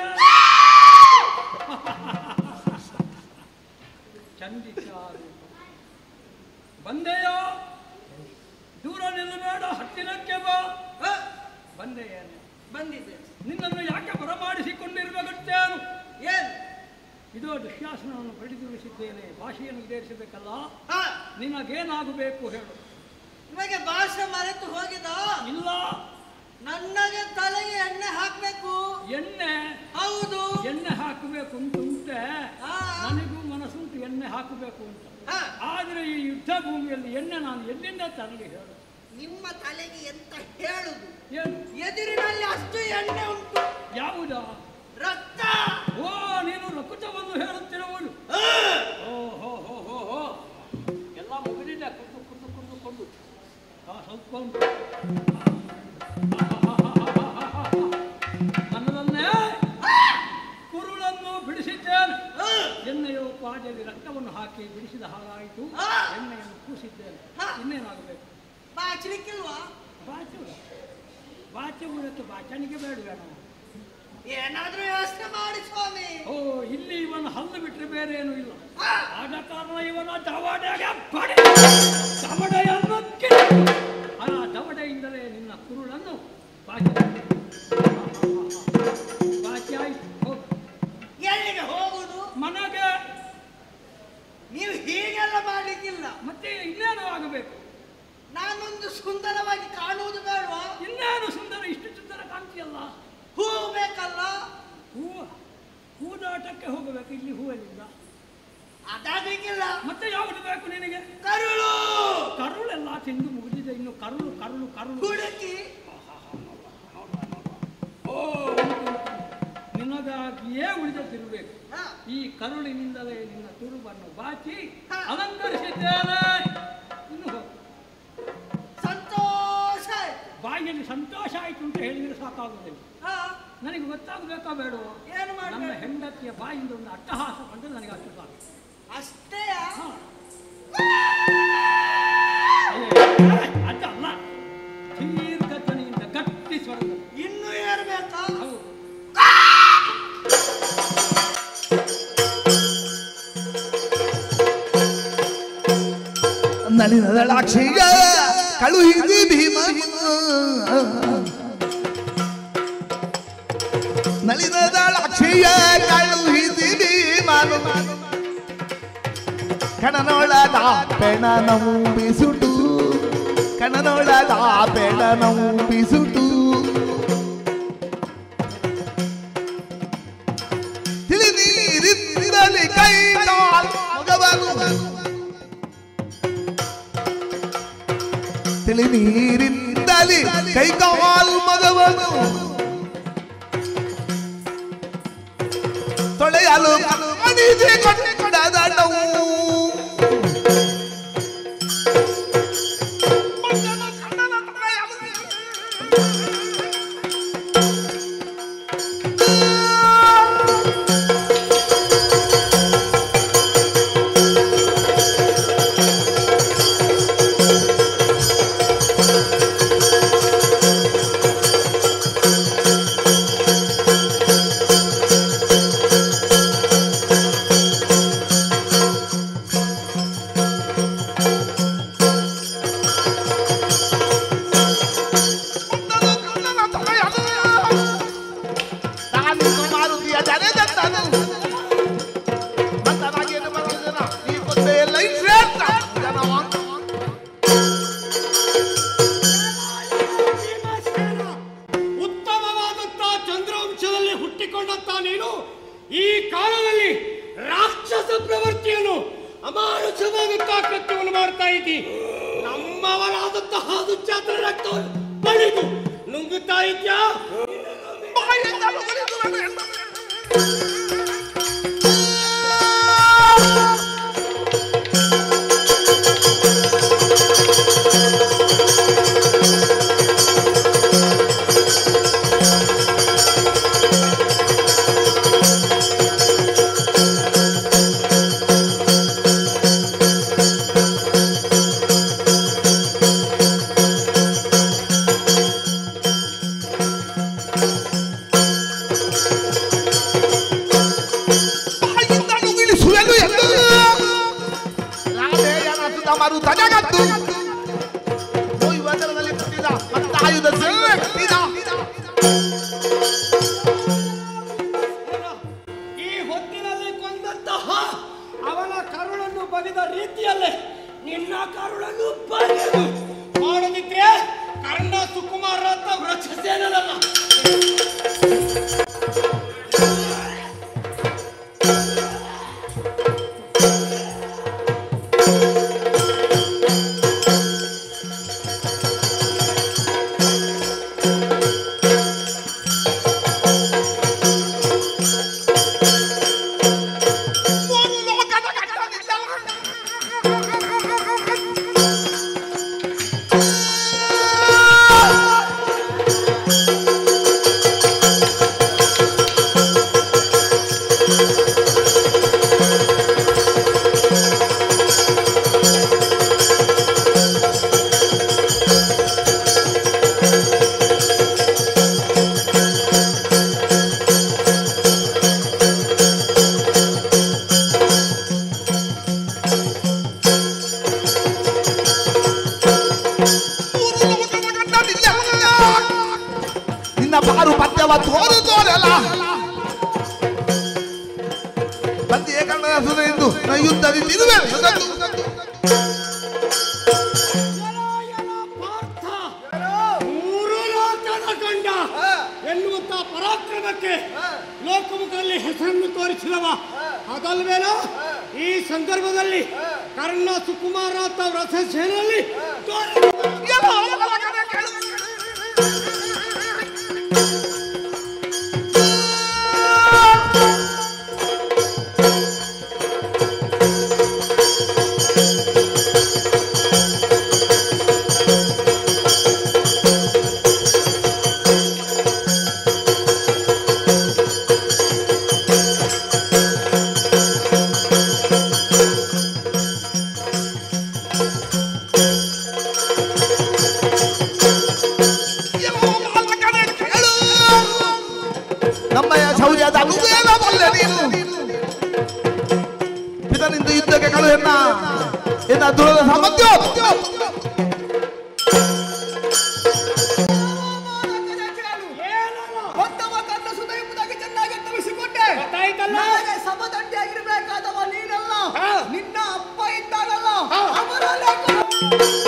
ಚಂದಿಚಾರು ಬಂದೆಯೋ ದೂರ ನಿಲ್ಲಬೇಡ ಹತ್ತಿರಕ್ಕೆ ಬಾ ಹ? ಬಂದೆಯೇನೆ ಬಂದಿದ್ದೆ ನಿನ್ನನ್ನು ಯಾಕೆ ಬರಮಾಡಿಸಿಕೊಂಡಿರಬೇಕತ್ತೇನು ಏನು ಇದು ದುಶ್ಯಾಸನವನ್ನು ಬಡಿದುಳಿಸಿದ್ದೇನೆ ಭಾಷೆಯನ್ನು ಈಡೇರಿಸಬೇಕಲ್ಲ ಹಾ ನಿನಗೇನಾಗಬೇಕು ಹೇಳು ನಿಮಗೆ ಭಾಷೆ ಮರೆತು ಹೋಗಿದ ಇಲ್ಲ ನನಗೆ ತಲೆಗೆ ಎಣ್ಣೆ ಹಾಕ್ಬೇಕು ಎಣ್ಣೆ ಹೌದು ಎಣ್ಣೆ ಹಾಕಬೇಕು ಅಂತ ಉಂಟೆ ಹಾ. ನನಗೂ ಮನಸ್ಸುಂಟು ಎಣ್ಣೆ ಹಾಕಬೇಕು ಅಂತ ಹಾ. ಆದರೆ ಈ ಯುದ್ಧ ಭೂಮಿಯಲ್ಲಿ ಎಣ್ಣೆ ನಾನು ಎಲ್ಲಿಂದ ತರಲಿ ಹೇಳು ನಿಮ್ಮ ತಲೆಗೆ ಎಂತ ಹೇಳುದು ಏನು ಎದುರಿನಲ್ಲಿ ಅಷ್ಟು ಎಣ್ಣೆ ಉಂಟು ಯಾವುದ ರಕ್ತ ಓ ನೀನು ರಕುತವನ್ನು ಹೇಳುತ್ತಿರುವುದು ಓ ಹೋ ಹೋ ಹೋ ಹೋ ಎಲ್ಲ ಮುಗಿದಿದೆ ಕುಂದು ಕುಂದು ಕುಂದು ಕುಂದು ಆ, ಸ್ವಲ್ಪ ಉಂಟು ನನ್ನದನ್ನೇ ಕುರುಳನ್ನು ಬಿಡಿಸಿದ್ದೇನೆ ಎಣ್ಣೆಯು ಪಾದೆಯಲ್ಲಿ ರಕ್ತವನ್ನು ಹಾಕಿ ಬಿಡಿಸಿದ ಹಾಗಾಯಿತು ಆ. ಎಣ್ಣೆಯನ್ನು ಕೂಸಿದ್ದೇನೆ ಹಾ. ಇನ್ನೇನಾಗಬೇಕು ಬಾಚಲಿಕ್ಕಿಲ್ವಾ ಬಾಚು ಬಾಚು ಉಳಿತು ಬಾಚಣಿಗೆ ಬೇಡವೇ ನಾವು ಏನಾದ್ರೂ ವ್ಯವಸ್ಥೆ ಮಾಡಿ ಸ್ವಾಮಿ ಓ ಇಲ್ಲಿ ಇವನ ಹಲ್ಲು ಬಿಟ್ಟರೆ ಬೇರೆ ಏನೂ ಇಲ್ಲ ಆ. ಆದ ಕಾರಣ ಇವನ ದವಡೆಗೆ ಬಡಿ ದವಡೆಯನ್ನು ಕಿತ್ತು. ಆ ದವಡೆಯಿಂದಲೇ ನಿನ್ನ ಕುರುಳನ್ನು ಬಾಚಿ ಬಾಚಿ ಆಯ್ತು ಹೋಗು ಎಲ್ಲಿಗೆ ಹೋಗುದು ಮನೆಗೆ ನೀವು ಹೀಗೆಲ್ಲ ಮಾಡ್ಲಿಕ್ಕಿಲ್ಲ ಮತ್ತೆ ಇನ್ನೇನು ಆಗಬೇಕು ನಾನೊಂದು ಸುಂದರವಾಗಿ ಕಾಣುವುದು ಬೇಡವಾ ಇನ್ನೇನು ಸುಂದರ ಇಷ್ಟು ಸುಂದರ ಕಾಣ್ತೀಯಲ್ಲ ಹೂ ಬೇಕಲ್ಲ ಹೂವು ಹೂದಾಟಕ್ಕೆ ಹೋಗಬೇಕು ಇಲ್ಲಿ ಹೂವಲ್ಲಿಲ್ಲ ಅದಾಗಲಿಕ್ಕಿಲ್ಲ ಮತ್ತೆ ಯಾವುದು ಬೇಕು ನಿನಗೆ ಕರುಳು ಕರುಳೆಲ್ಲ ತಿಂದು ಮುಗಿದಿದೆ ಇನ್ನು ಕರುಳು ಕರುಳು ಕರುಳು ಹುಡುಕಿ ಓ ಉಂಟು, ಉಂಟು. ನಿನಗಾಗಿಯೇ ಉಳಿದದ್ದಿರಬೇಕು ಹಾ. ಈ ಕರುಳಿನಿಂದಲೇ ನಿನ್ನ ತುರುಬನ್ನು ಬಾಚಿ ಹಾ. ಅಲಂಕರಿಸಿದ್ದೇನೆ ಇನ್ನು ಹೋಗು. ಸಂತೋಷ ಆಯ್ತು. ಬಾಯಿಯಲ್ಲಿ ಸಂತೋಷ ಆಯಿತು ಅಂತ ಹೇಳಿದ್ರೆ ಸಾಕಾಗುವುದಿಲ್ಲ ಹಾ, ನನಗೆ ಗೊತ್ತಾಗಬೇಕಾ ಬೇಡವೋ ಏನು ನನ್ನ ಮಾಡ್ಬೇಕು ಹೆಂಡತಿಯ ಬಾಯಿಂದ ಒಂದು ಅಟ್ಟಹಾಸ ಬಂದರೆ ನನಗೆ ಅಷ್ಟು ಸಾಕು ಅಷ್ಟೇ ಹಾ. ಏ, ಅದಲ್ಲ ದೀರ್ಘ ಧ್ವನಿಯಿಂದ ಗಟ್ಟಿ ಸ್ವರದಲ್ಲಿ ಇನ್ನು ಏರ್ಬೇಕಾ ಹೌದು ನಳಿನದಳಾಕ್ಷಿಯ ಕಳುಹಿಸಿ ಭೀಮ ನಳಿನದಳಾಕ್ಷಿಯ ಕಳುಹಿಸಿ ಭೀಮನು ಕಣನೊಳದ ಪೆಣ ನಂಬಿಸುಟು ಕಣನೊಳದ ಪೆಣ ನಂಬಿಸುಟು ತಿಳಿ ನೀರಿದ್ದಲಿ ಕೈ ಕಾಲ್ ಮಗವನು ತಿಳಿ ನೀರಿದ್ದಲಿ ಕೈ ಕಾಲ್ ಮಗವನು ತೊಳೆಯಲು ಅಣಿಸಿಕೊಂಡ ದಂಡವು ನಾನು ಮಾರುತಿಯ ಜನೆದತ್ತನು ಮಂದನಾಗೇನು ಬರೋದಿಲ್ಲ ಈ ಕೊದ್ದೆಯಲ್ಲ ಈ ಶ್ರೇಷ್ಠ ಜನವ ಭೀಮಸೇನ, ಉತ್ತಮವಾದಂತಹ ಚಂದ್ರವಂಶದಲ್ಲಿ ಹುಟ್ಟಿಕೊಂಡಂತ ನೀನು ಈ ಕಾಲದಲ್ಲಿ ರಾಕ್ಷಸ ಪ್ರವೃತ್ತಿಯನ್ನು ಅಮಾನುಷವಾದಂತಹ ಕೃತ್ಯವನ್ನು ಮಾಡ್ತಾ ಇದ್ದಿ ನಮ್ಮವರಾದಂತಹ ದುಶ್ಚಾತರ ರಕ್ತವನ್ನು ಬಳಿದು ನುಂಗುತ್ತಾ ಇದ್ಯಾ ಬಾಯಿಂದ ನುಗ್ಗಲಿದ್ದು ನನ್ನ ಹೆಣ್ಣು. ಬಾಯಿಂದ ನುಗ್ಗಿಸುವೆನು ಎಂದು ರಾಧೆಯನ ಸುತ ಮರುತ ಜಗತ್ತು ದೈವತನದಲ್ಲಿ ಹುಟ್ಟಿದ ಮತ್ತಾಯುಧ ಸೇವಿದ ಈ ಹೊತ್ತಿನಲ್ಲಿ ಕೊಂದಂತಹ ಅವನ ಕರುಳನ್ನು ಬಗೆದ ರೀತಿಯಲ್ಲೇ ನಿನ್ನ ಕರುಳನ್ನು ಬಗೆದು ಮಾಡದಿದ್ರೆ ಕರ್ಣ ಸುಕುಮಾರ ಅಂತ ವೃಕ್ಷಸೇನಲ್ಲ ತೋರು ತೋರಲ್ಲ ಬಂದಿಯ ಕನ್ನಡ ಸುಧೆಂದು ನಾ ಯುದ್ಧದಲ್ಲಿ ಇರುವೆ ಪಾರ್ಥ ಮೂರು ಲೋಕದ ಕಂಡ ಎನ್ನುವಂತ ಪರಾಕ್ರಮಕ್ಕೆ ಲೋಕಮುಖದಲ್ಲಿ ಹೆಸರನ್ನು ತೋರಿಸಿದವ ಅದಲ್ವೇನೋ ಈ ಸಂದರ್ಭದಲ್ಲಿ ಕರ್ಣ ಸುಕುಮಾರ ಅಂತ ರಥಸೇನಲ್ಲಿ ತೋರಿ ನಮ್ಮಯ ಶೌರ್ಯದ ಅನುವೇಲ ಬಲ್ಲೆ ನೀನು ಪಿತನಿಂದ ಯುದ್ಧಕ್ಕೆ ಕಳು ಎನ್ನ ಎನ್ನ ದುರದ ಸಾಮರ್ಥ್ಯ ಒತ್ತವ ಕನ್ನ ಸುತ ಎಂಬುದಾಗಿ ಚೆನ್ನಾಗಿ ತಿಳಿಸಿಕೊಟ್ಟೆ ಗೊತ್ತಾಯ್ತಲ್ಲ? ನನಗೆ ಸಮದಂಡಿಯಾಗಿರ್ಬೇಕಾದವ ನೀನಲ್ಲ ನಿನ್ನ ಅಪ್ಪ ಇದ್ದಾನಲ್ಲ ಅವರಲ್ಲೇ